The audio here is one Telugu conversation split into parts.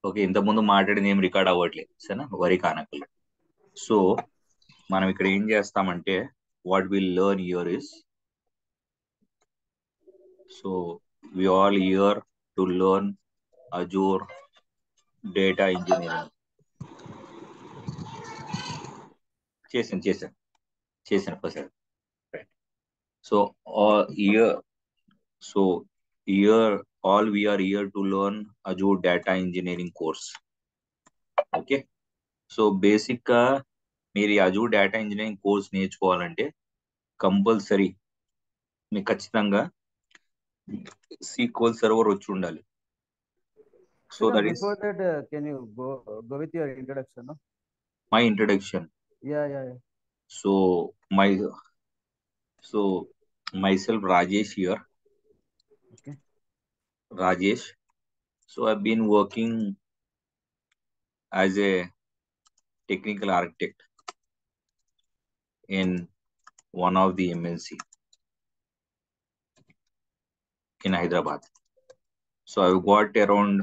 ఓకే ఇంతకుముందు మాట్లాడింది ఏం రికార్డ్ అవ్వట్లేదు సరేనా వరి కానకలు సో మనం ఇక్కడ ఏం చేస్తామంటే what will learn here is so we all here to learn Azure data engineering చేశాను చేశాను చేశాను first right so here so here all we are here to learn Azure data engineering course okay so basic గా మీరు ఈ అజూర్ డేటా ఇంజనీరింగ్ కోర్స్ నేర్చుకోవాలంటే కంపల్సరీ మీకు ఖచ్చితంగా సీక్వల్ సర్వర్ వచ్చి ఉండాలి so Sridhar, that is before that, uh, can you go go with your introduction? No? My introduction Yeah, yeah, yeah. So my so myself Rajesh here. Okay. Rajesh. So I've been working as a technical architect in one of the MNC in Hyderabad. So I've got around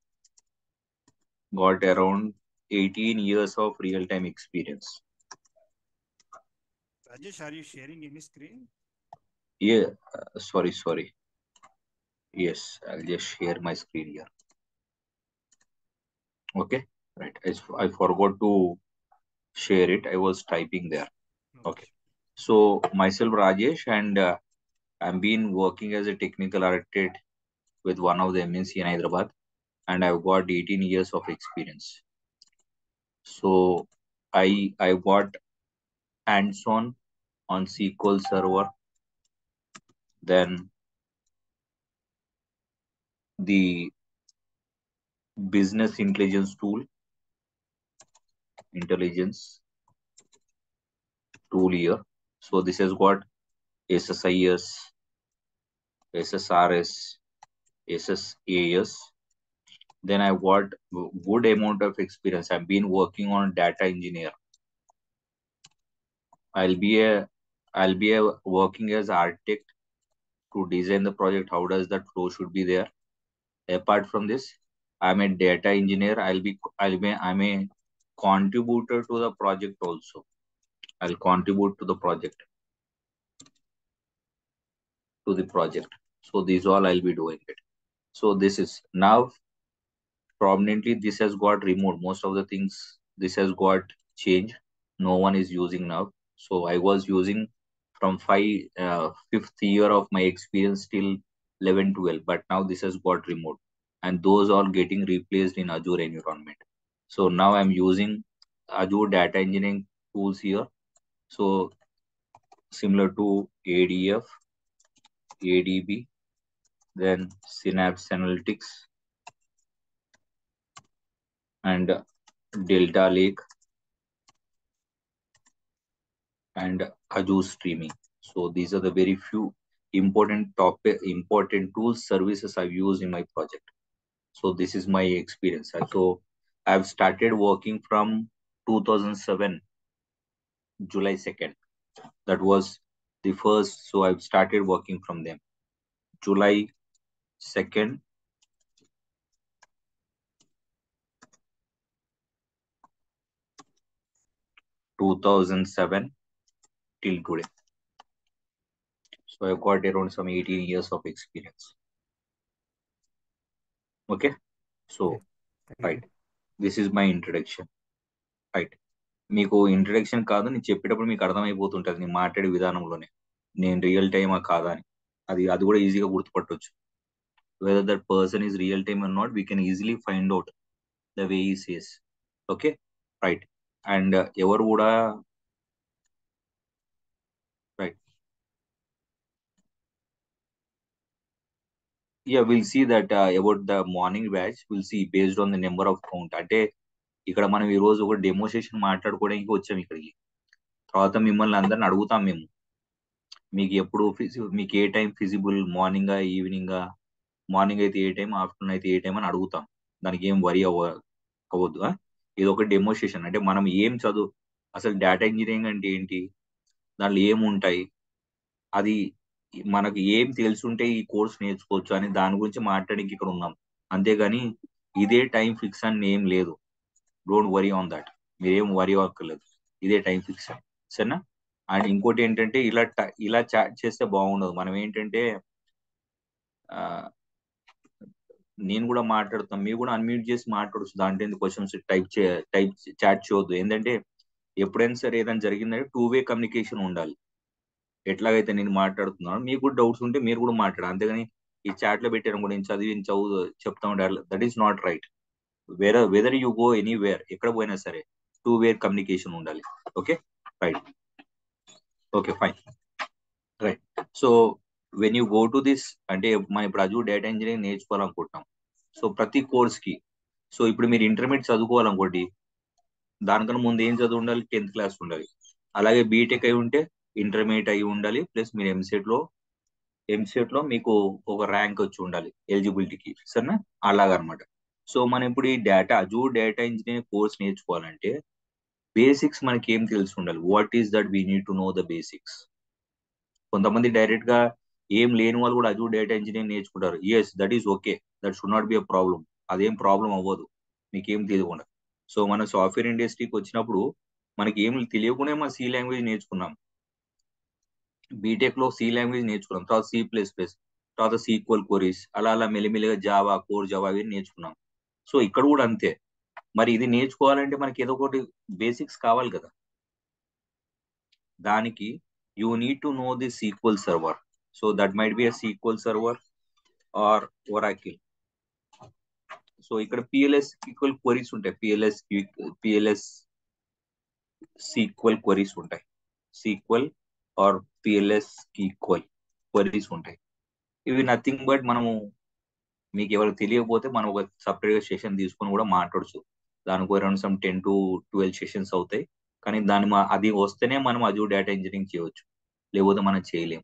got around 18 years of real-time experience. Rajesh, are you sharing any screen? Yeah, uh, sorry, sorry. Yes, I'll just share my screen here. Okay, right. I, s- I forgot to share it. I was typing there. Okay. So myself Rajesh and uh, I've been working as a technical architect with one of the MNC in Hyderabad and I've got 18 years of experience. So I I got hands-on on SQL Server, then the business intelligence tool, intelligence tool here. So this has got SSIS, SSRS, SSAS. Then I've got g- good amount of experience. I've been working on data engineer. I'll be a I'll be a working as architect to design the project. How does that flow should be there? Apart from this, I'm a data engineer. I'll be I'll be I'm a contributor to the project also. I'll contribute to the project to the project. So these all I'll be doing it. So this is now prominently this has got removed. Most of the things this has got changed. No one is using now. So I was using from five uh, fifth year of my experience till 11 12 but now this has got removed and those all getting replaced in azure environment so now i'm using azure data engineering tools here so similar to adf adb then synapse analytics and delta lake and azure streaming so these are the very few important topic important tools services i've used in my project so this is my experience And so i've started working from 2007 july 2nd that was the first so i've started working from them july 2nd two thousand seven till today so i've got around some 18 years of experience okay so Thank right you. this is my introduction right మీకు ఇంట్రడక్షన్ కాదు నేను చెప్పేటప్పుడు మీకు అర్థమైపోతుంటది నేను మాట్లాడే విధానంలోనే నేను రియల్ టైమా కాదా అని అది అది కూడా ఈజీగా గుర్తుపట్టొచ్చు whether that person is real time or not we can easily find out the way he says okay right and ఎవరు కూడా right ya will see that about the morning batch will see based on the number of count అంటే ఇక్కడ మనం ఈ రోజు ఒక డెమో సెషన్ మాట్లాడుకోవడానికి వచ్చాం ఇక్కడికి తర్వాత మిమ్మల్ని అందరిని అడుగుతాం మేము మీకు ఎప్పుడు ఫిజి మీకు ఏ time feasible morning evening morning అయితే ఏ టైం ఆఫ్టర్నూన్ అయితే ఏ టైం అని అడుగుతాం దానికి ఏం వరి అవ్వ అవ్వద్దు ఆ? ఇది ఒక డెమో సెషన్ అంటే మనం ఏం చదువు అసలు డేటా ఇంజనీరింగ్ అంటే ఏంటి దాంట్లో ఏముంటాయి అది మనకు ఏం తెలుసుంటే ఈ కోర్స్ నేర్చుకోవచ్చు అని దాని గురించి మాట్లాడడానికి ఇక్కడ ఉన్నాం అంతేగాని ఇదే టైం ఫిక్స్ అని ఏం లేదు డోంట్ వరీ ఆన్ దట్ మీరేం వరీ అవ్వక్కర్లేదు ఇదే టైం ఫిక్స్ అని సరేనా అండ్ ఇంకోటి ఏంటంటే ఇలా ట- ఇలా చాట్ చేస్తే బాగుండదు మనం ఏంటంటే ఆ, నేను కూడా మాట్లాడుతాం మీరు కూడా అన్మ్యూట్ చేసి మాట్లాడచ్చు దాంట్లో ఎందుకు క్వశ్చన్స్ టైప్ చే టైప్ చాట్ చేయొద్దు ఏంటంటే ఎప్పుడైనా సరే ఏదైనా జరిగిందంటే టూ వే కమ్యూనికేషన్ ఉండాలి ఎట్లాగైతే నేను మాట్లాడుతున్నాను మీకు కూడా డౌట్స్ ఉంటే మీరు కూడా మాట్లాడాలి అంతేగాని ఈ చాట్ లో పెట్టాను కూడా నేను చదివి నేను చదువు చెప్తా ఉండాలి దట్ ఈస్ నాట్ రైట్ వేరే వెదర్ యూ గో ఎనీవేర్ ఎక్కడ పోయినా సరే టూ వేర్ కమ్యూనికేషన్ ఉండాలి okay right okay fine right so when you go to this అంటే మనం ఇప్పుడు అజూ డేటా ఇంజనీరింగ్ నేర్చుకోవాలనుకుంటున్నాం సో ప్రతి కోర్స్ కి సో ఇప్పుడు మీరు ఇంటర్మీడియట్ చదువుకోవాలనుకోండి దానికన్నా ముందు ఏం చదువు ఉండాలి టెన్త్ క్లాస్ ఉండాలి అలాగే బీటెక్ అయి ఉంటే ఇంటర్మీడియట్ అయి ఉండాలి ప్లస్ మీరు ఎంసెట్ లో ఎంసెట్ లో మీకు ఒక ర్యాంక్ వచ్చి ఉండాలి ఎలిజిబిలిటీకి సరేనా అలాగనమాట సో మనం ఇప్పుడు ఈ data Azure data engineering course నేర్చుకోవాలంటే బేసిక్స్ మనకి ఏం తెలిసి ఉండాలి what is that we need to know the basics కొంతమంది డైరెక్ట్ గా ఏం లేని వాళ్ళు కూడా అజూ డేటా ఇంజనీరింగ్ నేర్చుకుంటారు yes that is okay that should not be a problem అదేం ప్రాబ్లం అవ్వదు మీకేం తెలియకుండా సో మన సాఫ్ట్వేర్ ఇండస్ట్రీకి వచ్చినప్పుడు మనకి ఏం తెలియకుండా మన సి లాంగ్వేజ్ నేర్చుకున్నాం బీటెక్ లో సి లాంగ్వేజ్ నేర్చుకున్నాం తర్వాత సి ప్లస్ ప్లస్ తర్వాత సీక్వల్ క్వరీస్ అలా అలా మెల్లిమెల్లిగా జావా కోర్ జావా అవి నేర్చుకున్నాం సో ఇక్కడ కూడా అంతే మరి ఇది నేర్చుకోవాలంటే మనకి ఏదో ఒకటి బేసిక్స్ కావాలి కదా దానికి you need to know the SQL server so that might be a SQL server or Oracle so ఇక్కడ పిఎల్ఎస్ ఈక్వల్ క్వరీస్ ఉంటాయి పిఎల్ఎస్ పిఎల్ఎస్ సీక్వల్ క్వరీస్ ఉంటాయి SQL or PL SQL queries ఉంటాయి ఇవి నథింగ్ బట్ మనము మీకు ఎవరికి తెలియకపోతే మనం ఒక సపరేట్ గా సెషన్ తీసుకొని కూడా మాట్లాడచ్చు దానికి around some ten to twelve sessions అవుతాయి కానీ దాని మా- అది వస్తేనే మనం అజూ డేటా ఇంజనీరింగ్ చేయవచ్చు లేకపోతే మనం చేయలేం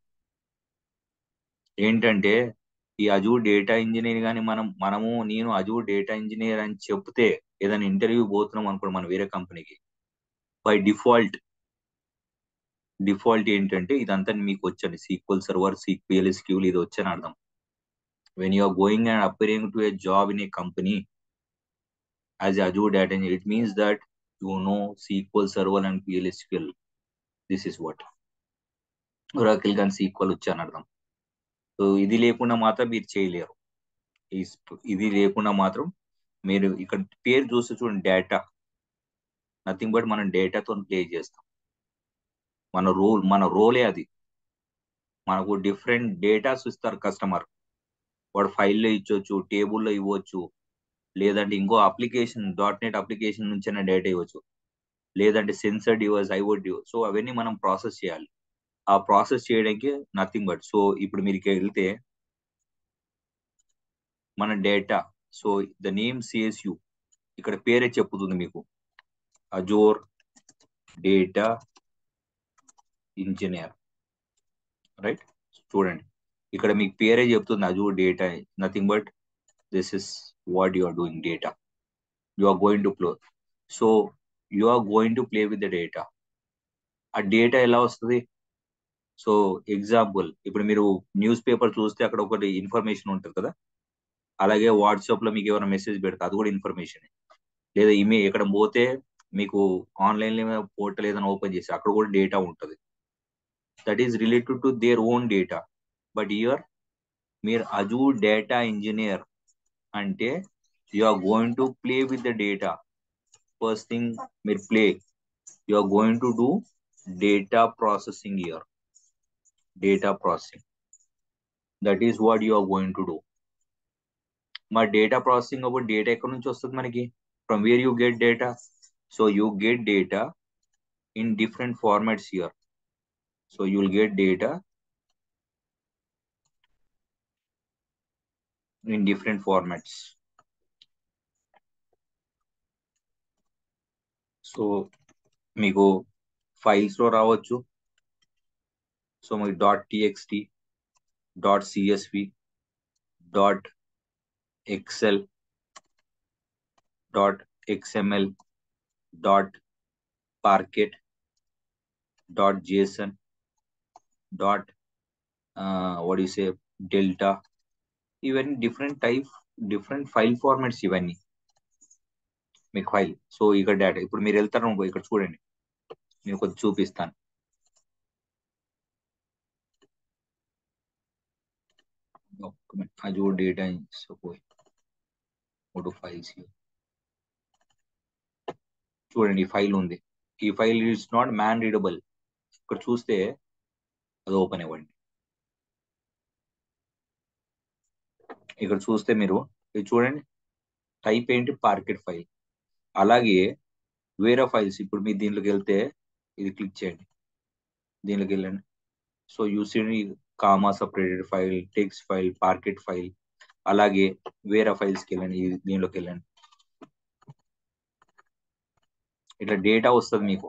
ఏంటంటే ఈ అజూ డేటా ఇంజనీర్ కానీ మనం మనము నేను అజూ డేటా ఇంజనీర్ అని చెప్తే ఏదైనా ఇంటర్వ్యూ పోతున్నాం అనుకోండి మనం వేరే కంపెనీకి బై డిఫాల్ట్ డిఫాల్ట్ ఏంటంటే ఇదంతా మీకు వచ్చండి సీక్వల్ సర్వర్ సీక్వెల్ఎస్ క్యూల్ ఇది వచ్చని అర్థం when you are going and appearing to a job in a company as Azure data engineer it means that you know SQL server and PLSQL this is what Oracle కానీ సీక్వల్ వచ్చని అర్థం సో ఇది లేకుండా మాత్రం మీరు చేయలేరు ఈ స్ప్- ఇది లేకుండా మాత్రం మీరు ఇక్కడ పేరు చూస్తే చూడండి డేటా నథింగ్ బట్ మనం డేటాతో ప్లే చేస్తాం మన రోల్ మన రోలే అది మనకు డిఫరెంట్ డేటాస్ ఇస్తారు కస్టమర్ వాడు ఫైల్లో ఇచ్చొచ్చు టేబుల్లో ఇవ్వచ్చు లేదంటే ఇంకో అప్లికేషన్ డాట్ నెట్ అప్లికేషన్ నుంచి డేటా ఇవ్వచ్చు లేదంటే సెన్సర్ డివైస్ ఐఓటి సో అవన్నీ మనం ప్రాసెస్ చేయాలి ఆ ప్రాసెస్ చేయడానికి నథింగ్ బట్ సో ఇప్పుడు మీరు ఇక్కడ వెళ్తే మన data so the name CSV ఇక్కడ పేరే చెప్పుతుంది మీకు అజోర్ డేటా ఇంజనీర్ రైట్ చూడండి ఇక్కడ మీకు పేరే చెప్తుంది Azure data nothing but this is what you are doing data you are going to play so you are going to play with the data ఆ డేటా ఎలా వస్తుంది సో ఎగ్జాంపుల్ ఇప్పుడు మీరు న్యూస్ పేపర్ చూస్తే అక్కడ ఒకటి ఇన్ఫర్మేషన్ ఉంటుంది కదా అలాగే వాట్సాప్ లో మీకు ఏమైనా మెసేజ్ పెడతా అది కూడా ఇన్ఫర్మేషన్ లేదా ఇమే ఎక్కడ పోతే మీకు ఆన్లైన్ లో పోర్టల్ ఏదైనా ఓపెన్ చేసి అక్కడ కూడా డేటా ఉంటుంది that is related to their own data but here మీరు అజూ డేటా ఇంజనీర్ అంటే you are going to play with the data first thing మీరు play you are going to do data processing here data processing that is what you are going to do మా డేటా ప్రాసెసింగ్ అప్పుడు డేటా ఎక్కడి నుంచి వస్తుంది మనకి from where you get data so you get data in different formats here so you will get data in different formats so మీకు ఫైల్స్ లో రావచ్చు సో మీకు dot TXT dot CSV dot Excel dot XML dot parquet dot JSON dot what you say delta ఇవన్నీ different type different file formats ఇవన్నీ మీకు ఫైల్ సో ఇక్కడ డేటా ఇప్పుడు మీరు వెళ్తారు అనుకో ఇక్కడ చూడండి నేను కొంచెం చూపిస్తాను Azure data in support. Go to files here. చూడండి ఈ ఫైల్ ఉంది ఈ file is not man readable ఇక్కడ చూస్తే అది ఓపెన్ ఇవ్వండి ఇక్కడ చూస్తే మీరు ఇది చూడండి టైప్ ఏంటి పార్కెట్ ఫైల్ అలాగే వేరే ఫైల్స్ ఇప్పుడు మీరు దీంట్లోకి వెళ్తే ఇది క్లిక్ చేయండి దీంట్లోకి వెళ్ళండి so you see comma separated file text file parquet file అలాగే వేరే ఫైల్స్కి వెళ్ళండి ఇది దీనిలోకి వెళ్ళండి ఇట్లా డేటా వస్తుంది మీకు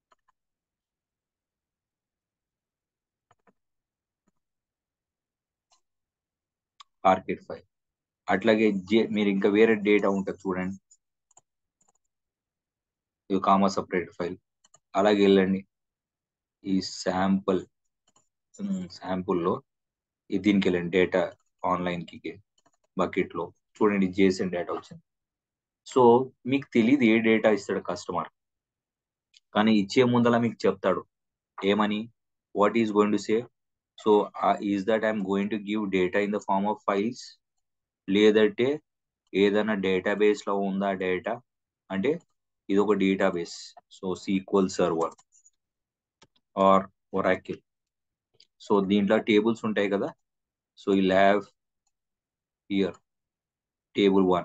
పార్కెట్ ఫైల్ అట్లాగే జే మీరు ఇంకా వేరే డేటా ఉంటుంది చూడండి ఇది కామా సపరేట్ ఫైల్ అలాగే వెళ్ళండి ఈ శాంపుల్ శాంపుల్లో దీనికి వెళ్ళండి డేటా ఆన్లైన్కి బకెట్లో చూడండి జేసన్ డేటా వచ్చింది సో మీకు తెలియదు ఏ డేటా ఇస్తాడు కస్టమర్ కానీ ఇచ్చే ముందల మీకు చెప్తాడు ఏమని what is going to say so is that I'm going to give data in the form of files లేదంటే ఏదైనా డేటాబేస్ లో ఉందా డేటా అంటే ఇది ఒక database so SQL server or Oracle so దీంట్లో టేబుల్స్ ఉంటాయి కదా సో ఈ ల్యావ్ here table one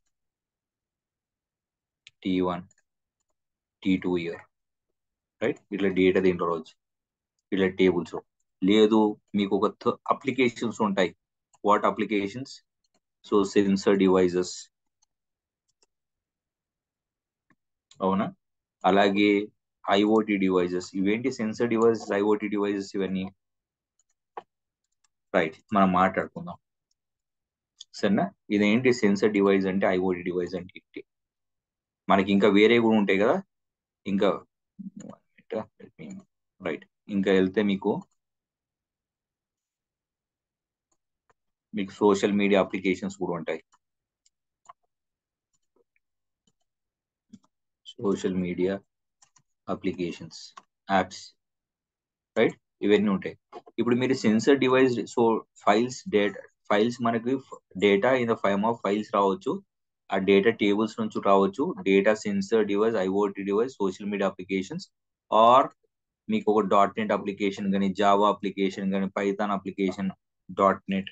T one T two here right ఇట్లా డేటా దీంట్లో రోజు ఇట్లా టేబుల్స్ లేదు మీకు ఒక అప్లికేషన్స్ ఉంటాయి what applications so sensor devices అవునా అలాగే ఐఓటి డివైజెస్ ఇవేంటి సెన్సర్ డివైజెస్ ఐఓటి డివైజెస్ ఇవన్నీ రైట్ మనం మాట్లాడుకుందాం సరేనా ఇదేంటి సెన్సర్ డివైస్ అంటే ఐఓటి డివైస్ అంటే ఏంటి మనకి ఇంకా వేరే కూడా ఉంటాయి కదా ఇంకా రైట్ ఇంకా వెళ్తే మీకు మీకు సోషల్ మీడియా అప్లికేషన్స్ కూడా ఉంటాయి social media applications apps right ఇవన్నీ ఉంటాయి ఇప్పుడు మీరు sensor device so files data files మనకి data in the form of files రావచ్చు ఆ డేటా టేబుల్స్ నుంచి రావచ్చు data sensor device IoT device social media applications or మీకు ఒక డాట్ నెట్ అప్లికేషన్ కానీ జావా అప్లికేషన్ కానీ Python application dot net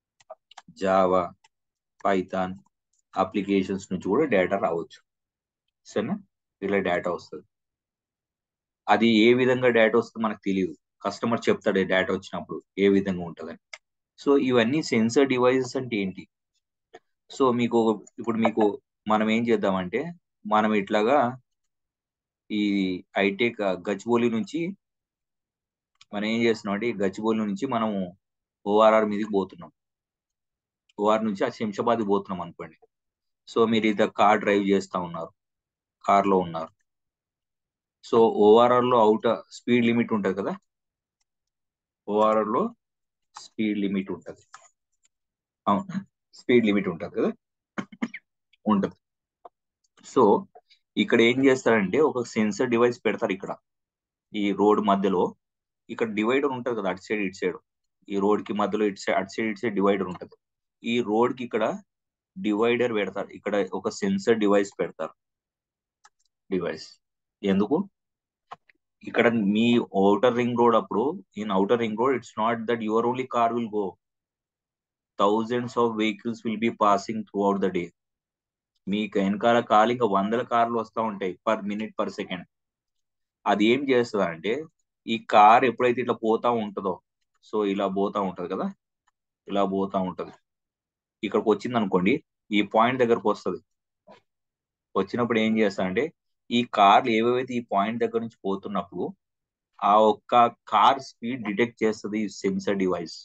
Java Python applications నుంచి కూడా డేటా రావచ్చు సరేనా ఇలా డేటా వస్తుంది అది ఏ విధంగా డేటా వస్తుందో మనకు తెలియదు కస్టమర్ చెప్తాడు డేటా వచ్చినప్పుడు ఏ విధంగా ఉంటుందని సో ఇవన్నీ సెన్సర్ డివైసెస్ అంటే ఏంటి సో మీకు ఇప్పుడు మీకు మనం ఏం చేద్దామంటే మనం ఇట్లాగా ఈ ఐటెక్ గచ్చిబౌలి నుంచి మనం ఏం చేస్తున్నాం అంటే ఈ గచ్చిబౌలి నుంచి మనము ఓఆర్ఆర్ మీదకి పోతున్నాం ఓఆర్ నుంచి ఆ శంషాబాద్ పోతున్నాం అనుకోండి సో మీరు ఇద్దరు కార్ డ్రైవ్ చేస్తా ఉన్నారు కార్ లో ఉన్నారు సో ఓఆర్ఆర్ లో అవుట్ స్పీడ్ లిమిట్ ఉంటుంది కదా ఓఆర్ఆర్ లో స్పీడ్ లిమిట్ ఉంటుంది అవును స్పీడ్ లిమిట్ ఉంటుంది కదా ఉంటుంది సో ఇక్కడ ఏం చేస్తారంటే ఒక సెన్సర్ డివైస్ పెడతారు ఇక్కడ ఈ రోడ్ మధ్యలో ఇక్కడ డివైడర్ ఉంటుంది కదా అటు సైడ్ ఇటు సైడ్ ఈ రోడ్ కి మధ్యలో ఇటు సైడ్ అటు సైడ్ ఇటు సైడ్ డివైడర్ ఉంటుంది ఈ రోడ్ కి ఇక్కడ డివైడర్ పెడతారు ఇక్కడ ఒక సెన్సర్ డివైస్ పెడతారు డివైస్ ఎందుకు ఇక్కడ మీ అవుటర్ రింగ్ రోడ్ అప్పుడు in outer ring road it's not that your only car will go thousands of vehicles will be passing throughout the day మీకు వెనకాల కాలు ఇంకా వందల కార్లు వస్తూ ఉంటాయి పర్ మినిట్ పర్ సెకండ్ అది ఏం చేస్తుంది అంటే ఈ కార్ ఎప్పుడైతే ఇట్లా పోతా ఉంటుందో సో ఇలా పోతా ఉంటది కదా ఇలా పోతా ఉంటది ఇక్కడికి వచ్చింది అనుకోండి ఈ పాయింట్ దగ్గరకు వస్తుంది వచ్చినప్పుడు ఏం చేస్తారంటే ఈ కార్లు ఏవేవైతే ఈ పాయింట్ దగ్గర నుంచి పోతున్నప్పుడు ఆ ఒక్క కార్ స్పీడ్ డిటెక్ట్ చేస్తుంది సెన్సర్ డివైస్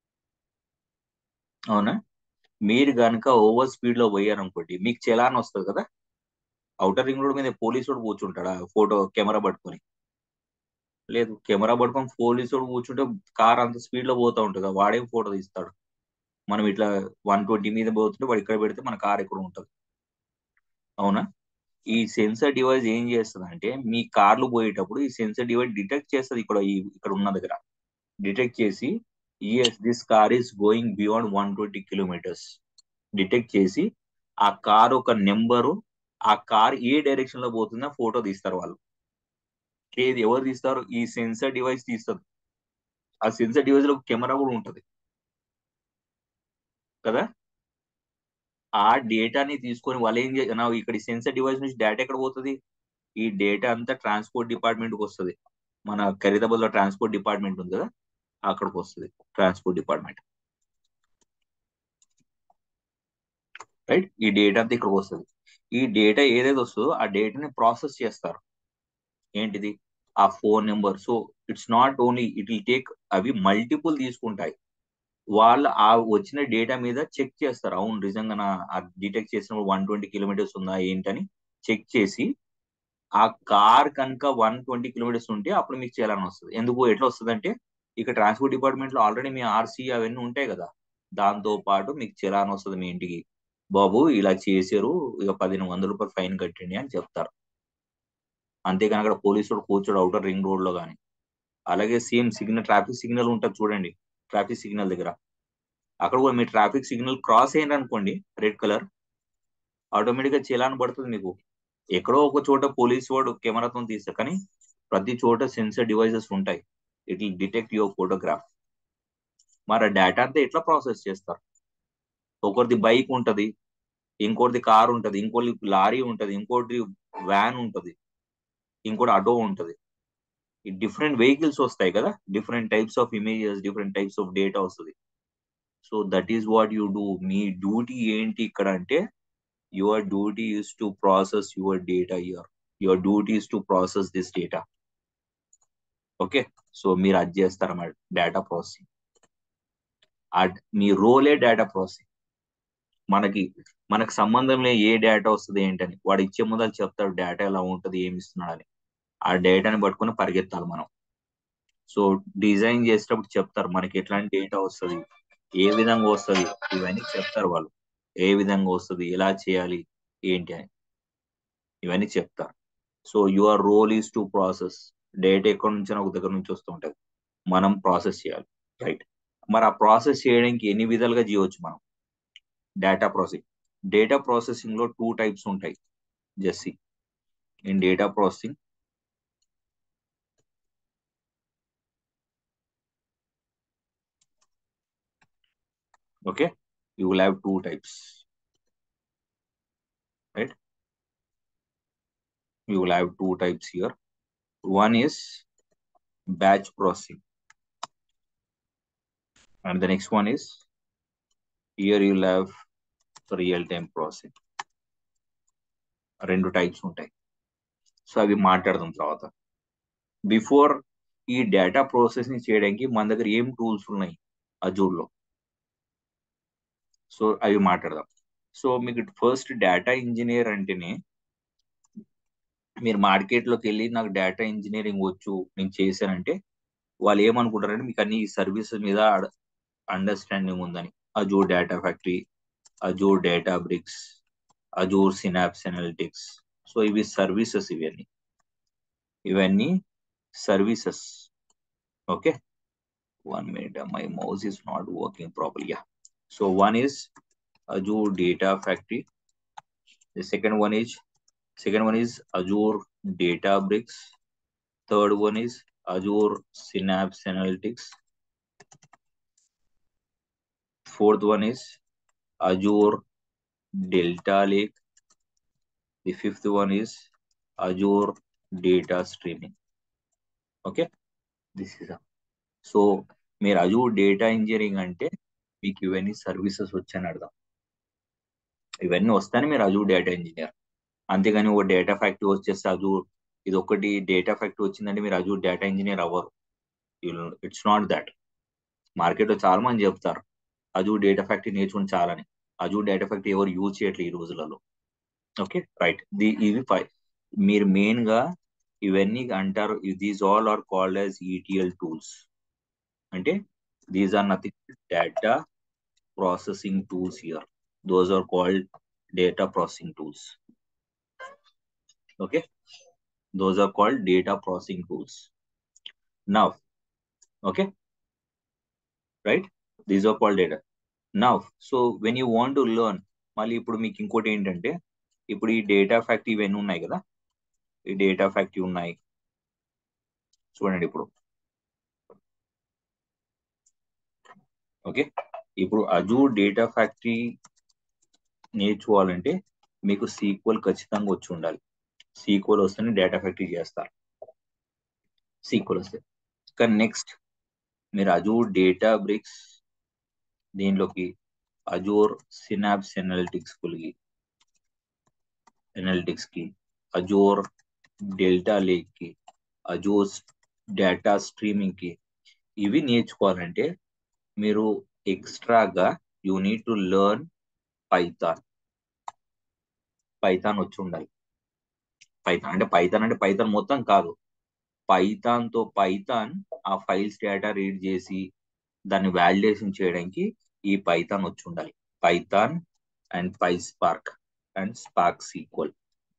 అవునా మీరు కనుక ఓవర్ స్పీడ్ లో పోయారు అనుకోండి మీకు చలాన్ వస్తుంది కదా అవుటర్ రింగ్ రోడ్ మీద పోలీసు కూర్చుంటాడా ఫోటో కెమెరా పట్టుకొని లేదు కెమెరా పట్టుకొని పోలీసు కూర్చుంటే కార్ అంత స్పీడ్ లో పోతా ఉంటుంది వాడేం ఫోటో తీస్తాడు మనం ఇట్లా వన్ ట్వంటీ మీద పోతుంటే వాడు ఇక్కడ పెడితే మన కార్ ఎక్కడ ఉంటుంది అవునా ఈ సెన్సర్ డివైస్ ఏం చేస్తుంది అంటే మీ కార్లు పోయేటప్పుడు ఈ సెన్సర్ డివైస్ డిటెక్ట్ చేస్తుంది ఇక్కడ ఈ ఇక్కడ ఉన్న దగ్గర డిటెక్ట్ చేసి yes this car is going beyond one twenty kilometres detect చేసి ఆ కార్ ఒక నెంబరు ఆ కార్ ఏ డైరెక్షన్ లో పోతుందో ఫోటో తీస్తారు వాళ్ళు ఏది ఎవరు తీస్తారు ఈ సెన్సర్ డివైస్ తీస్తుంది ఆ సెన్సర్ డివైస్ లో కెమెరా కూడా ఉంటది కదా ఆ డేటాని తీసుకొని వాళ్ళు ఏం చే- నా ఇక్కడ ఈ సెన్సర్ డివైస్ నుంచి డేటా ఎక్కడ పోతుంది ఈ డేటా అంతా ట్రాన్స్పోర్ట్ డిపార్ట్మెంట్ కి వస్తుంది మన ఖరీదాబాద్ లో ట్రాన్స్పోర్ట్ డిపార్ట్మెంట్ ఉంది కదా అక్కడికి వస్తుంది ట్రాన్స్పోర్ట్ డిపార్ట్మెంట్ రైట్ ఈ డేటా అంతా ఇక్కడికి వస్తుంది ఈ డేటా ఏదైతే వస్తుందో ఆ డేటాని ప్రాసెస్ చేస్తారు ఏంటిది ఆ phone number so it's not only it will take అవి మల్టిపుల్ తీసుకుంటాయి వాళ్ళు ఆ వచ్చిన డేటా మీద చెక్ చేస్తారు అవును నిజంగా డిటెక్ట్ చేసినప్పుడు వన్ ట్వంటీ కిలోమీటర్స్ ఉందా ఏంటని చెక్ చేసి ఆ కార్ కనుక వన్ ట్వంటీ కిలోమీటర్స్ ఉంటే అప్పుడు మీకు చేయాలని వస్తుంది ఎందుకు ఎట్లా వస్తుంది అంటే ఇక ట్రాన్స్పోర్ట్ డిపార్ట్మెంట్ లో ఆల్రెడీ మీ ఆర్సీ అవన్నీ ఉంటాయి కదా దాంతో పాటు మీకు చలాన్ వస్తుంది మీ ఇంటికి బాబు ఇలా చేశారు ఇక పదిహేను వందల రూపాయలు ఫైన్ కట్టండి అని చెప్తారు అంతేకాని అక్కడ పోలీసుడు కూర్చోడు అవుటర్ రింగ్ రోడ్ లో కానీ అలాగే సేమ్ సిగ్నల్ ట్రాఫిక్ సిగ్నల్ ఉంటుంది చూడండి ట్రాఫిక్ సిగ్నల్ దగ్గర అక్కడ కూడా మీ ట్రాఫిక్ సిగ్నల్ క్రాస్ అయ్యింది అనుకోండి రెడ్ కలర్ ఆటోమేటిక్ గా చలాన్ పడుతుంది మీకు ఎక్కడో ఒక చోట పోలీస్ వాడు కెమెరాతో తీస్తారు కానీ ప్రతి చోట సెన్సర్ డివైసెస్ ఉంటాయి it will detect your photograph మరి ఆ డేటా అంతా ఎట్లా ప్రాసెస్ చేస్తారు ఒకరిది బైక్ ఉంటది ఇంకోటిది కార్ ఉంటది ఇంకోటి లారీ ఉంటది ఇంకోటి వ్యాన్ ఉంటది ఇంకోటి ఆటో ఉంటది ఈ డిఫరెంట్ వెహికల్స్ వస్తాయి కదా different types of images different types of data వస్తుంది so that is what you do మీ డ్యూటీ ఏంటి ఇక్కడ అంటే your duty is to process your data here your duty is to process this data okay so మీరు అది చేస్తారన్నమాట డేటా ప్రాసెసింగ్ మీ రోలే డేటా ప్రాసెసింగ్ మనకి మనకు సంబంధం లే ఏ డేటా వస్తుంది ఏంటని వాడు ఇచ్చే ముందు అది చెప్తాడు డేటా ఎలా ఉంటుంది ఏమి ఇస్తున్నాడని ఆ డేటాని పట్టుకుని పరిగెత్తాలి మనం సో డిజైన్ చేసేటప్పుడు చెప్తారు మనకి ఎట్లాంటి డేటా వస్తుంది ఏ విధంగా వస్తుంది ఇవన్నీ చెప్తారు వాళ్ళు ఏ విధంగా వస్తుంది ఎలా చేయాలి ఏంటి అని ఇవన్నీ చెప్తారు so your role is to process data ఎక్కడి నుంచి ఒక దగ్గర నుంచి వస్తూ ఉంటుంది మనం ప్రాసెస్ చేయాలి రైట్ మరి ఆ ప్రాసెస్ చేయడానికి ఎన్ని విధాలుగా చేయవచ్చు మనం డేటా ప్రాసెసింగ్ డేటా ప్రాసెసింగ్ లో టూ టైప్స్ ఉంటాయి జెస్సీ in data processing okay you will have two types right you will have two types here one is batch processing and the next one is here you will have real time processing రెండు టైప్స్ ఉంటాయి సో అవి మాట్లాడదాం తర్వాత బిఫోర్ ఈ డేటా ప్రాసెసింగ్ చేయడానికి మన దగ్గర ఏం టూల్స్ ఉన్నాయి అజూర్లో సో అవి మాట్లాడదాం సో మీకు ఫస్ట్ డేటా ఇంజనీర్ అంటేనే మీరు మార్కెట్లోకి వెళ్ళి నాకు డేటా ఇంజనీరింగ్ వచ్చు నేను చేశానంటే వాళ్ళు ఏమనుకుంటారంటే మీకు అన్ని సర్వీసెస్ మీద అండర్స్టాండింగ్ ఉందని Azure Data Factory Azure Databricks Azure Synapse Analytics so ఇవి సర్వీసెస్ ఇవన్నీ ఇవన్నీ services okay one minute my mouse is not working properly yeah So one is Azure Data Factory. The second one is second one is Azure Databricks. Third one is Azure Synapse Analytics. Fourth one is Azure Delta Lake. The fifth one is Azure Data Streaming. Okay, this is a so మీరు అజూర్ డేటా ఇంజనీరింగ్ అంటే మీకు ఇవన్నీ సర్వీసెస్ వచ్చని అర్థం ఇవన్నీ వస్తానే మీరు అజూర్ డేటా ఇంజనీర్ అంతేగాని ఒక డేటా ఫ్యాక్టరీ వచ్చేస్తే అజూర్ ఇది ఒకటి డేటా ఫ్యాక్టరీ వచ్చిందంటే మీరు అజూర్ డేటా ఇంజనీర్ అవ్వరు ఇట్స్ నాట్ దాట్ మార్కెట్లో చాలా మంది చెప్తారు అజూర్ డేటా ఫ్యాక్టరీ నేర్చుకుని చాలని అజూర్ డేటా ఫ్యాక్టరీ ఎవరు యూజ్ చేయట్లేదు ఈ రోజులలో ఓకే రైట్ ది ఇవి ఫైవ్ మీరు మెయిన్ గా ఇవన్నీ అంటారు these all are called as ETL tools అంటే these are nothing data processing tools here those are called data processing tools Okay, those are called data processing tools. Now, okay, right? These are called data. Now, so when you want to learn, మళ్ళీ ఇప్పుడు మీకు ఇంకోటి ఏంటంటే ఇప్పుడు ఈ డేటా ఫ్యాక్ట్ ఇవన్నీ ఉన్నాయి కదా ఈ డేటా ఫ్యాక్ట్ ఉన్నాయి చూడండి ఇప్పుడు ఓకే ఇప్పుడు అజూర్ డేటా ఫ్యాక్టరీ నేర్చుకోవాలంటే మీకు సీక్వల్ ఖచ్చితంగా వచ్చి ఉండాలి సీక్వల్ వస్తేనే డేటా ఫ్యాక్టరీ చేస్తారు సీక్వల్ వస్తే కానీ నెక్స్ట్ మీరు అజూర్ డేటా బ్రిక్స్ దీనిలోకి అజూర్ సినాప్స్ ఎనాలిటిక్స్ కి ఎనాలిటిక్స్ కి అజూర్ డెల్టా లేక్ కి అజూర్ డేటా స్ట్రీమింగ్ కి ఇవి నేర్చుకోవాలంటే మీరు ఎక్స్ట్రాగా you need to learn Python Python వచ్చి ఉండాలి పైథాన్ అంటే పైథాన్ అంటే పైథాన్ మొత్తం కాదు పైథాన్ తో పైథాన్ ఆ ఫైల్స్ డేటా రీడ్ చేసి దాన్ని వాలిడేషన్ చేయడానికి ఈ పైథాన్ వచ్చి ఉండాలి Python and PySpark and Spark SQL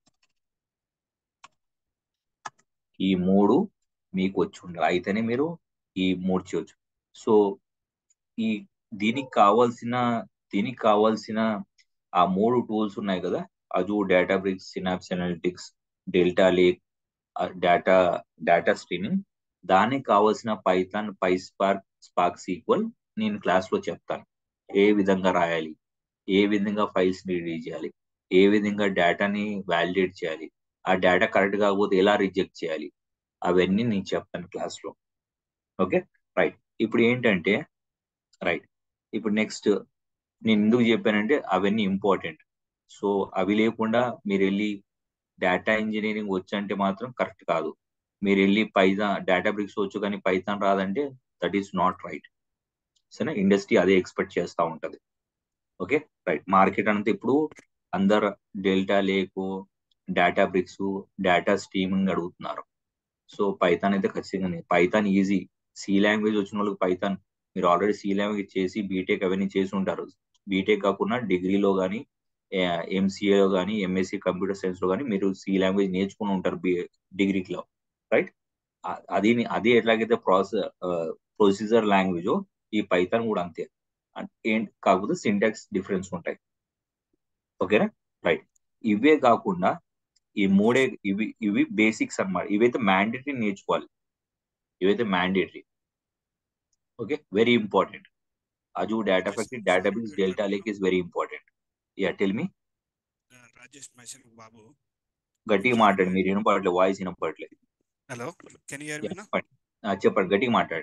ఈ మూడు మీకు వచ్చి ఉండాలి అయితేనే మీరు ఈ మూడు చేయొచ్చు సో ఈ దీనికి కావాల్సిన దీనికి కావాల్సిన ఆ మూడు టూల్స్ ఉన్నాయి కదా Azure Databricks Synapse Analytics Delta Lake data data streaming దానికి కావాల్సిన Python PySpark Spark SQL నేను క్లాస్ లో చెప్తాను ఏ విధంగా రాయాలి ఏ విధంగా ఫైల్స్ ని రీడ్ చేయాలి ఏ విధంగా డేటాని వాలిడేట్ చేయాలి ఆ డేటా కరెక్ట్ కాకపోతే ఎలా రిజెక్ట్ చేయాలి అవన్నీ నేను చెప్తాను క్లాస్ లో ఓకే రైట్ ఇప్పుడు ఏంటంటే రైట్ ఇప్పుడు నెక్స్ట్ నేను ఎందుకు చెప్పానంటే అవన్నీ ఇంపార్టెంట్ సో అవి లేకుండా మీరు వెళ్ళి డేటా ఇంజనీరింగ్ వచ్చంటే మాత్రం కరెక్ట్ కాదు మీరు వెళ్ళి పైథాన్ డేటా బ్రిక్స్ వచ్చు కానీ పైథాన్ రాదంటే దట్ ఈస్ నాట్ రైట్ సరే ఇండస్ట్రీ అదే ఎక్స్పెక్ట్ చేస్తూ ఉంటది ఓకే రైట్ మార్కెట్ అంతా ఇప్పుడు అందరు Delta Lake Databricks data streaming అడుగుతున్నారు సో పైథాన్ అయితే ఖచ్చితంగా పైథాన్ ఈజీ సి లాంగ్వేజ్ వచ్చిన వాళ్ళకి పైథాన్ మీరు ఆల్రెడీ సి లాంగ్వేజ్ చేసి బీటెక్ అవన్నీ చేసి ఉంటారు బీటెక్ కాకుండా డిగ్రీలో కానీ ఎంసీఏలో కానీ ఎంఎస్సి కంప్యూటర్ సైన్స్ లో కానీ మీరు సి లాంగ్వేజ్ నేర్చుకుని ఉంటారు డిగ్రీలో రైట్ అది అది ఎట్లాగైతే ప్రాసెస్ ప్రొసీజర్ లాంగ్వేజ్ ఈ పైథాన్ కూడా అంతే ఏంటి కాకపోతే సింటాక్స్ డిఫరెన్స్ ఉంటాయి ఓకేనా రైట్ ఇవే కాకుండా ఈ మూడే ఇవి ఇవి బేసిక్స్ అన్నమాట ఇవైతే మ్యాండేటరీ నేర్చుకోవాలి ఇవైతే mandatory okay very important Azure data factory database Delta Lake is very important yeah tell me Rajesh Mysore Babu గట్టిగా మాట్లాడి మీరు వినపడలేదు వాయిస్ వినపడలేదు హలో కెన్ యూ మీ చెప్పండి గట్టిగా మాట్లాడి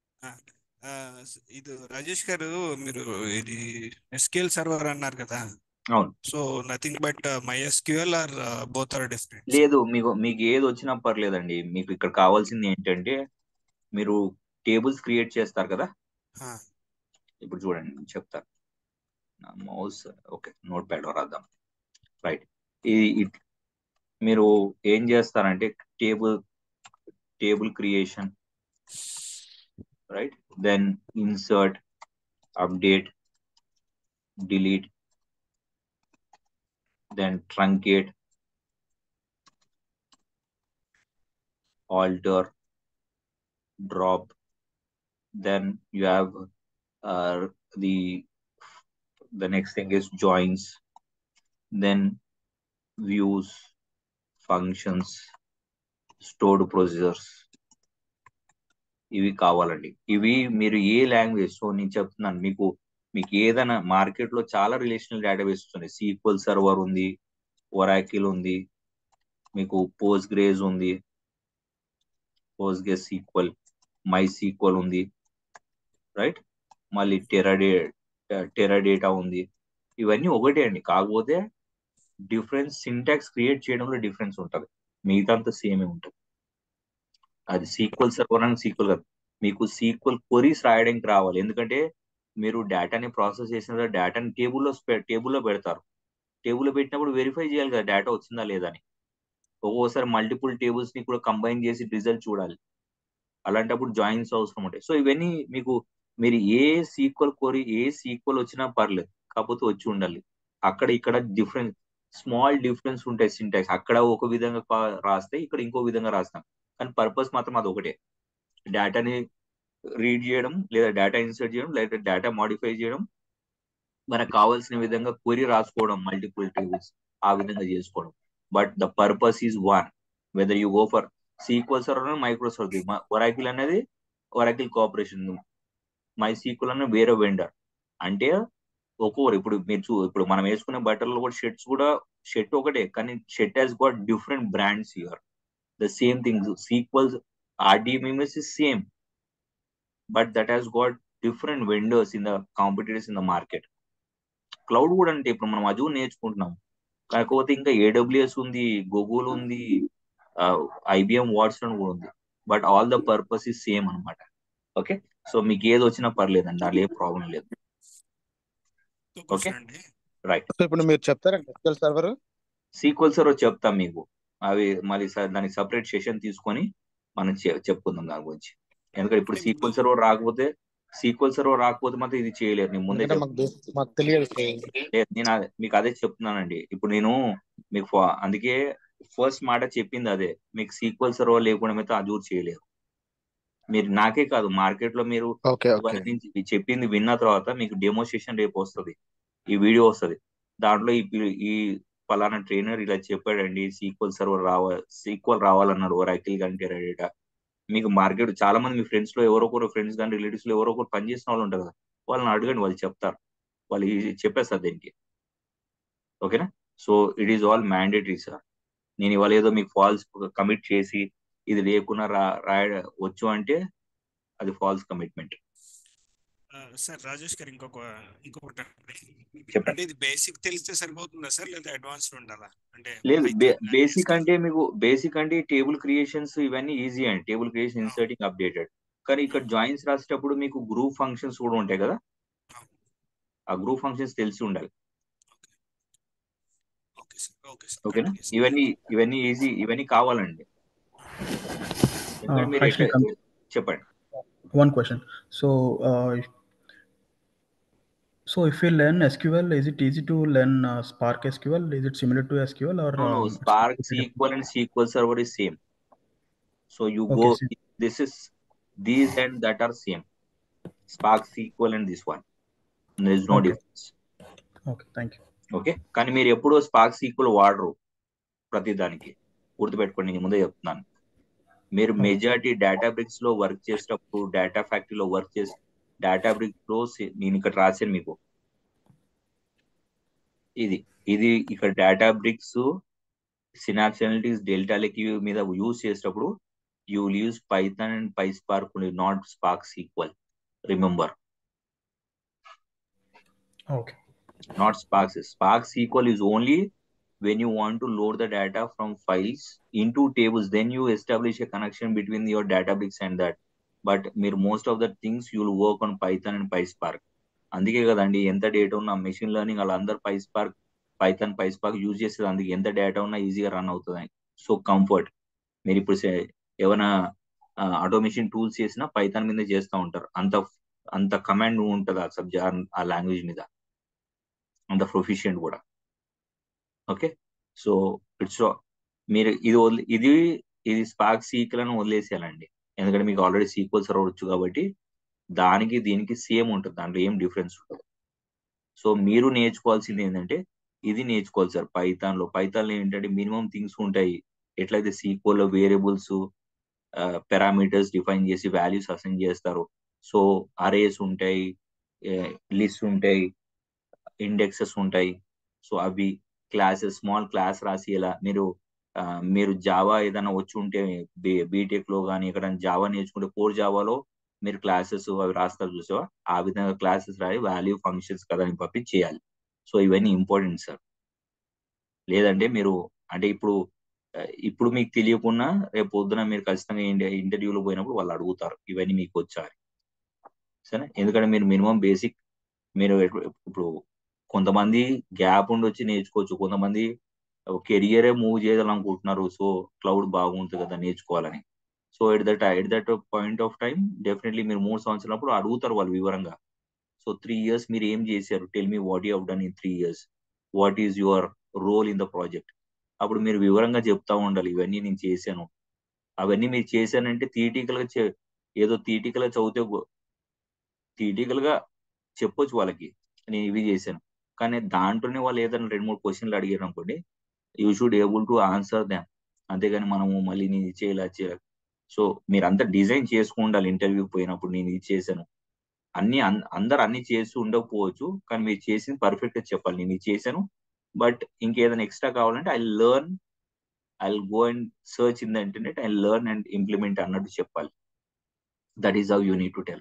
ఇది రాజేష్ గారు మీరు ఇది ఎస్క్యూఎల్ సర్వర్ అన్నారు కదా అవును so nothing but MySQL or both are different లేదు మీకు మీకు ఏది వచ్చినా పర్లేదండి మీకు ఇక్కడ కావాల్సింది ఏంటంటే మీరు టేబుల్స్ క్రియేట్ చేస్తారు కదా ఇప్పుడు చూడండి నేను చెప్తాను నా మౌస్ ఓకే నోట్ ప్యాడ్ రాద్దాం రైట్ ఇది మీరు ఏం చేస్తారంటే table table creation right then insert update delete then truncate, alter, drop. Then you have uh, the the next thing is joins, then views, functions, stored procedures. ఇవి కావాలండి ఇవి మీరు ఏ లాంగ్వేజ్ సో నేను చెప్తున్నాను మీకు మీకు ఏదైనా మార్కెట్ లో చాలా రిలేషనల్ డేటాబేస్ ఉన్నాయి సీక్వల్ సర్వర్ ఉంది ఒరాకిల్ ఉంది మీకు పోస్ట్ గ్రేజ్ ఉంది Postgres SQL MySQL ఉంది రైట్ మళ్ళీ టెరాడే టెరాడేటా ఉంది ఇవన్నీ ఒకటే అండి కాకపోతే డిఫరెన్స్ సింటాక్స్ క్రియేట్ చేయడంలో డిఫరెన్స్ ఉంటుంది మిగతా సేమే ఉంటుంది అది సీక్వల్ సర్వర్ అని సీక్వల్ కాదు మీకు సీక్వల్ క్వరీస్ రాయడానికి రావాలి ఎందుకంటే మీరు డేటాని ప్రాసెస్ చేసిన డేటాని టేబుల్లో టేబుల్లో పెడతారు టేబుల్లో పెట్టినప్పుడు వెరిఫై చేయాలి కదా డేటా వచ్చిందా లేదా అని ఒక్కోసారి మల్టిపుల్ టేబుల్స్ ని కూడా కంబైన్ చేసి రిజల్ట్ చూడాలి అలాంటప్పుడు జాయిన్స్ అవసరం ఉంటాయి సో ఇవన్నీ మీకు మీరు ఏ సీక్వల్ కోరి ఏ సీక్వల్ వచ్చినా పర్లేదు కాకపోతే వచ్చి ఉండాలి అక్కడ ఇక్కడ డిఫరెన్స్ స్మాల్ డిఫరెన్స్ ఉంటాయి సింటాక్స్ అక్కడ ఒక విధంగా కా- రాస్తే ఇక్కడ ఇంకో విధంగా రాస్తాం కానీ పర్పస్ మాత్రం అది ఒకటే డేటాని రీడ్ చేయడం లేదా డేటా ఇన్సర్ట్ చేయడం లేదా డేటా మాడిఫై చేయడం మనకు కావాల్సిన విధంగా క్వరీ రాసుకోవడం మల్టిపుల్ టేబుల్స్ ఆ విధంగా చేసుకోవడం but the purpose is one whether you go for SQL Server Microsoft Oracle అనేది ఒరాకిల్ కోఆపరేషన్ మై సీక్వల్ అనే వేరే వెండర్ అంటే ఒక్కొక్కరు ఇప్పుడు మీరు చూ ఇప్పుడు మనం వేసుకునే బట్టల్లో కూడా షర్ట్స్ కూడా షర్ట్ ఒకటే కానీ shirt has got different brands you are the same things SQLs RDMS is same, but that has got different vendors in the competitors in the market. Cloud కూడా అంటే ఇప్పుడు మనం అజూర్ నేర్చుకుంటున్నాం కాకపోతే ఇంకా ఏడబ్ల్యూఎస్ ఉంది గూగుల్ ఉంది ఐబిఎం వాట్సన్ కూడా ఉంది but all the purpose is same అన్నమాట ఓకే సో మీకు ఏది వచ్చినా పర్లేదండి దాంట్లో ఏ ప్రాబ్లం లేదు ఓకే అండి రైట్ సో ఇప్పుడు మీరు చెప్తారండి ఎస్క్యూఎల్ సర్వర్ సీక్వెల్ సర్వర్ చెప్తాం మీకు అవి మళ్ళీ స- దానికి సపరేట్ సెషన్ తీసుకొని మనం చె- చెప్పుకుందాం దాని గురించి ఎందుకంటే ఇప్పుడు సీక్వెల్ సర్వర్ రాకపోతే సీక్వెల్ సర్వర్ రాకపోతే మాత్రం ఇది చేయలేరు నేను ముందే ఎందుకంటే మాకు చెప్తున్నాను బేసిక్ మాకు తెలియదు లేదు నేను అదే మీకు అదే చెప్తున్నానండి ఇప్పుడు నేను మీకు ఫ- అందుకే ఫస్ట్ మాట చెప్పింది అదే మీకు సీక్వెల్ సర్వర్ లేకుండా అయితే అజూర్ చేయలేరు మీరు నాకే కాదు మార్కెట్ లో మీరు ఓకే ఓకే ఇవాళ నుంచి ఈ చెప్పింది విన్న తర్వాత మీకు డెమోన్స్ట్రేషన్ రేపు వస్తుంది ఈ వీడియో వస్తుంది దాంట్లో ఈ పి- ఈ ఫలానా ట్రైనర్ ఇలా చెప్పాడండి సీక్వెల్ సర్వర్ రావ సీక్వెల్ రావాలన్నాడు ఒరాకిల్ కంటే డేటా మీకు మార్కెట్ చాలా మంది మీ ఫ్రెండ్స్ లో ఎవరో ఒకరు ఫ్రెండ్స్ కానీ రిలేటివ్స్ లో ఎవరో ఒకరు పనిచేసిన వాళ్ళు ఉంటారు కదా వాళ్ళని అడగండి వాళ్ళు చెప్తారు వాళ్ళు ఈ- చెప్పేస్తారు దీనికి ఓకేనా so it is all mandatory sir నేను ఇవాళ ఏదో మీకు ఫాల్స్ కమిట్ చేసి ఇది లేకుండా రా రాయ వచ్చు అంటే అది ఫాల్స్ కమిట్మెంట్ సార్ రాజేష్ గారు ఇంకొక ఇంకొకటి చెప్పండి. అంటే ఇది బేసిక్ తెలిస్తే సరిపోతుందా సార్ లేదా అడ్వాన్స్డ్ ఉండాలా అంటే లేదు Python, బేసిక్ SQL. అంటే మీకు బేసిక్ అంటే టేబుల్ క్రియేషన్స్ ఇవన్నీ ఈజీ అండి టేబుల్ క్రియేషన్ ఇన్సర్టింగ్ అప్డేటెడ్ కానీ ఇక్కడ జాయిన్స్ రాసేటప్పుడు మీకు గ్రూప్ ఫంక్షన్స్ కూడా ఉంటాయి కదా ఆ గ్రూప్ ఫంక్షన్స్ తెలిసి ఉండాలి ఓకే సార్ ఓకే సార్ ఓకేనా continue, sir. ఇవన్నీ ఇవన్నీ ఈజీ ఇవన్నీ కావాలండి ఎందుకంటే మీరు hi, ఎట్లా- Shrikant. చెప్పండి One question. So, uh, so if we learn SQL, is it easy to learn uh, Spark SQL? Is it similar to SQL or? No, no, um, it's Spark, completely different? SQL, and SQL Server is same. So you go, Okay, so- this is, these and that are same. Spark, SQL, and this one. There is no Okay. difference. Okay, thank you. Okay కానీ మీరు ఎప్పుడూ స్పార్క్ సీక్వెల్ వాడరు ప్రతిదానికి గుర్తుపెట్టుకోండి నేను ముందే చెప్తున్నాను మీరు Okay. మెజారిటీ డేటా బ్రిక్స్ లో వర్క్ చేసేటప్పుడు డేటా ఫ్యాక్టరీలో వర్క్ చేసి డేటా బ్రిక్స్ లో సి- నేను ఇక్కడ రాశాను మీకు ఇది ఇది ఇక్కడ Databricks Synapse Analytics Delta Lake మీద యూజ్ చేసేటప్పుడు you will use Python and PySpark not Spark SQL remember Okay. not Spark. Spark SQL is only when you want to load the data from files into tables. Then you establish a connection between your Databricks and that. But మీరు most of the things you will work on Python and PySpark అందుకే కదండి ఎంత డేటా ఉన్నా మెషిన్ లెర్నింగ్ వాళ్ళందరూ పైస్పార్క్ పైథాన్ పైస్పార్క్ యూజ్ చేసేది అందుకే ఎంత డేటా ఉన్నా ఈజీగా రన్ అవుతుంది సో కంఫర్ట్ మీరు ఇప్పుడు సే- ఏమైనా ఆటోమేషన్ టూల్స్ చేసినా పైథాన్ మీద చేస్తూ ఉంటారు అంత అంత కమాండ్ ఉంటుంది ఆ సబ్జెక్ట్ ఆ లాంగ్వేజ్ మీద అంత ప్రొఫిషియంట్ కూడా ఓకే సో ఇట్స్ మీరు ఇది వదిలి ఇది ఇది స్పార్క్ సీక్వెల్ అని వదిలేసేయాలండి ఎందుకంటే మీకు ఆల్రెడీ సీక్వెల్ సర్వర్ వచ్చు కాబట్టి దానికి దీనికి సేమ్ ఉంటుంది దాంట్లో ఏం డిఫరెన్స్ ఉంటుంది సో మీరు నేర్చుకోవాల్సింది ఏంటంటే ఇది నేర్చుకోవాలి సార్ పైథాన్ లో పైథాన్ లో ఏంటంటే మినిమం థింగ్స్ ఉంటాయి ఎట్లయితే సీక్వెల్ లో వేరియబుల్స్ పారామీటర్స్ డిఫైన్ చేసి వాల్యూస్ అసైన్ చేస్తారు సో అరేస్ ఉంటాయి లిస్ట్ ఉంటాయి ఇండెక్సెస్ ఉంటాయి సో అవి క్లాసెస్ స్మాల్ క్లాస్ రాసి ఇలా మీరు ఆ, మీరు జావా ఏదైనా వచ్చి ఉంటే బీటెక్ లో కానీ ఇక్కడ జావా నేర్చుకుంటే కోర్ జావాలో మీరు క్లాసెస్ అవి రాస్తారు చూసావా ఆ విధంగా క్లాసెస్ రాయి వాల్యూ ఫంక్షన్స్ కదా అని పంపి చేయాలి సో ఇవన్నీ ఇంపార్టెంట్ సార్ లేదంటే మీరు అంటే ఇప్పుడు ఆ, ఇప్పుడు మీకు తెలియకుండా రేపు పొద్దున మీరు ఖచ్చితంగా ఇంటర్వ్యూలో పోయినప్పుడు వాళ్ళు అడుగుతారు ఇవన్నీ మీకు వచ్చా అని. సరే ఎందుకంటే మీరు మినిమం బేసిక్ మీరు ఎటు- ఇప్పుడు కొంతమంది గ్యాప్ ఉండి వచ్చి నేర్చుకోవచ్చు కొంతమంది కెరియరే మూవ్ చేయాలనుకుంటున్నారు సో క్లౌడ్ బాగుంటుంది కదా నేర్చుకోవాలని so at that at that point of time definitely మీరు మూడు సంవత్సరాలప్పుడు అడుగుతారు వాళ్ళు వివరంగా సో త్రీ ఇయర్స్ మీరు ఏం చేశారు tell me what you have done in three years what is your role in the project అప్పుడు మీరు వివరంగా చెప్తా ఉండాలి ఇవన్నీ నేను చేశాను అవన్నీ మీరు చేశానంటే థియటికల్ గా చే- ఏదో థియటికల్ గా చదివితే థియటికల్ గా చెప్పొచ్చు వాళ్ళకి నేను ఇవి చేశాను కానీ దాంట్లోనే వాళ్ళు ఏదైనా రెండు మూడు క్వశ్చన్లు అడిగారు అనుకోండి you should able to answer them అంతేగాని మనము మళ్ళీ నేను ఇది చేయాలి అది చేయాలి సో మీరు అంతా డిజైన్ చేసుకుని ఉండాలి ఇంటర్వ్యూకి పోయినప్పుడు నేను ఇది చేశాను అన్ని అన్- అందరు అన్ని చేసి ఉండకపోవచ్చు కానీ మీరు చేసింది పర్ఫెక్ట్ గా చెప్పాలి నేను ఇది చేశాను బట్ ఇంకేదైనా ఎక్స్ట్రా కావాలంటే I learn I go and search in the internet I learn and implement అన్నట్టు చెప్పాలి that is how you need to tell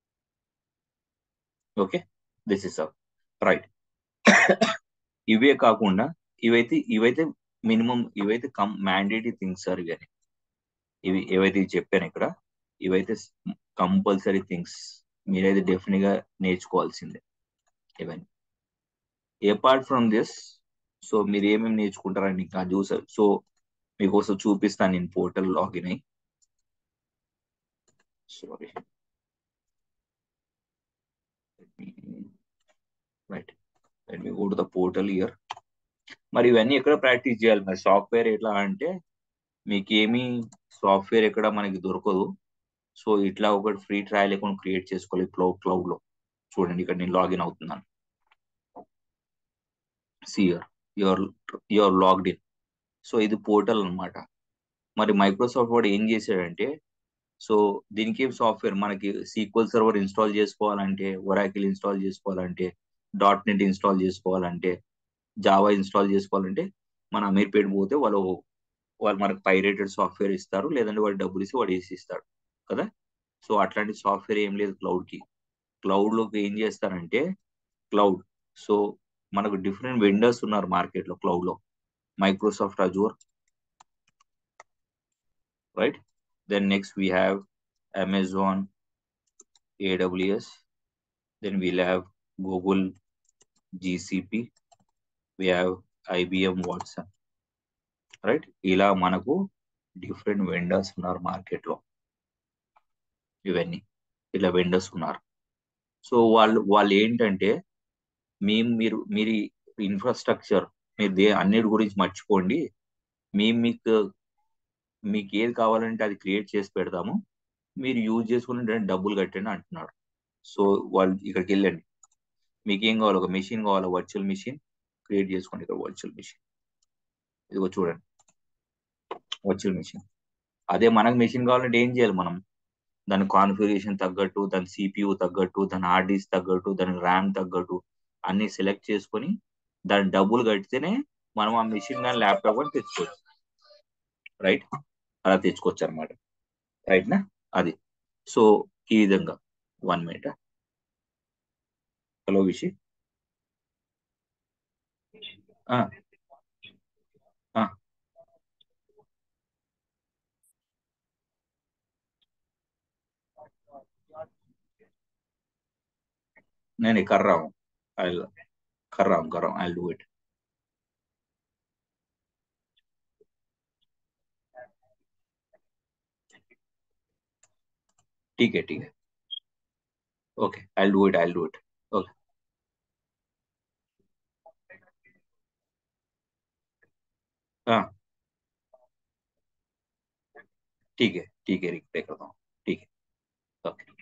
okay this is how right ఇవే కాకుండా ఇవైతే ఇవైతే మినిమం ఇవైతే కం మ్యాండేటరీ థింగ్స్ సార్ ఇవన్నీ ఇవి ఏవైతే ఇవి చెప్పాను ఇక్కడ ఇవైతే కంపల్సరీ థింగ్స్ మీరైతే డెఫినెట్ గా నేర్చుకోవాల్సిందే ఇవన్నీ అపార్ట్ ఫ్రమ్ దిస్ సో మీరు ఏమేమి నేర్చుకుంటారని ఇంకా చూసారు సో మీకోసం చూపిస్తాను నేను పోర్టల్ లాగిన్ అయ్యి sorry right let me go to the portal here మరి ఇవన్నీ ఎక్కడ ప్రాక్టీస్ చేయాలి మరి సాఫ్ట్వేర్ ఎట్లా అంటే మీకు ఏమీ సాఫ్ట్వేర్ ఎక్కడ మనకి దొరకదు సో ఇట్లా ఒకటి ఫ్రీ ట్రయల్ అకౌంట్ క్రియేట్ చేసుకోవాలి క్లౌడ్ క్లౌడ్ లో చూడండి ఇక్కడ నేను లాగిన్ అవుతున్నాను సియర్ your your logged in so ఇది పోర్టల్ అన్నమాట మరి మైక్రోసాఫ్ట్ వాడు ఏం చేశాడంటే సో దీనికి ఏం సాఫ్ట్వేర్ మనకి సీక్వెల్ సర్వర్ ఇన్స్టాల్ చేసుకోవాలంటే ఒరాకిల్ ఇన్స్టాల్ చేసుకోవాలంటే డాట్ నెట్ ఇన్స్టాల్ చేసుకోవాలంటే జావా ఇన్స్టాల్ చేసుకోవాలంటే మన అమీర్పేట పోతే వాళ్ళు వాళ్ళు మనకు పైరేటెడ్ సాఫ్ట్వేర్ ఇస్తారు లేదంటే వాడు డబ్బులు ఇస్తే వాడు వేసి ఇస్తాడు కదా సో అట్లాంటి సాఫ్ట్వేర్ ఏం లేదు క్లౌడ్ కి క్లౌడ్ లోకి ఏం చేస్తారంటే క్లౌడ్ సో మనకు డిఫరెంట్ వెండర్స్ ఉన్నారు మార్కెట్ లో క్లౌడ్ లో Microsoft Azure right then next we have Amazon AWS then we'll have Google GCP we have IBM Watson right ఇలా మనకు డిఫరెంట్ వెండర్స్ ఉన్నారు మార్కెట్ లో ఇవన్నీ ఇలా వెండర్స్ ఉన్నారు సో వాళ్ళు వాళ్ళు ఏంటంటే మేము మీరు మీరు ఇన్ఫ్రాస్ట్రక్చర్ మీరు దే అన్నిటి గురించి మర్చిపోండి మేము మీకు మీకు ఏది కావాలంటే అది క్రియేట్ చేసి పెడతాము మీరు యూజ్ చేసుకుని డబ్బులు కట్టండి అంటున్నాడు సో వాళ్ళు ఇక్కడికి వెళ్ళండి మీకు ఏం కావాలి ఒక మెషిన్ కావాలి వర్చువల్ మెషిన్ క్రియేట్ చేసుకోండి ఇక్కడ వర్చువల్ మెషిన్ ఇదిగో చూడండి వర్చువల్ మెషిన్ అదే మనకు మెషిన్ కావాలంటే ఏం చేయాలి మనం దాని కాన్ఫిగరేషన్ తగ్గట్టు దాని సిపియు తగ్గట్టు దాని హార్డ్ డిస్క్ తగ్గట్టు దాని ర్యామ్ తగ్గట్టు అన్ని సెలెక్ట్ చేసుకొని దాని డబ్బులు కడితేనే మనం ఆ మెషిన్ కానీ ల్యాప్టాప్ కానీ తెచ్చుకోవచ్చు రైట్ అలా తెచ్చుకోవచ్చు అనమాట రైట్ నా అది సో ఈ విధంగా వన్ మినిట్ హలో విషి ఆ, ఆ, नहीं कर रहा हूँ I'll कर रहा हूँ कर रहा हूँ I'll do it ठीक है ठीक है okay I'll do it I'll do it okay हाँ ठीक है ठीक है रिप्लाई करता हूँ ठीक है okay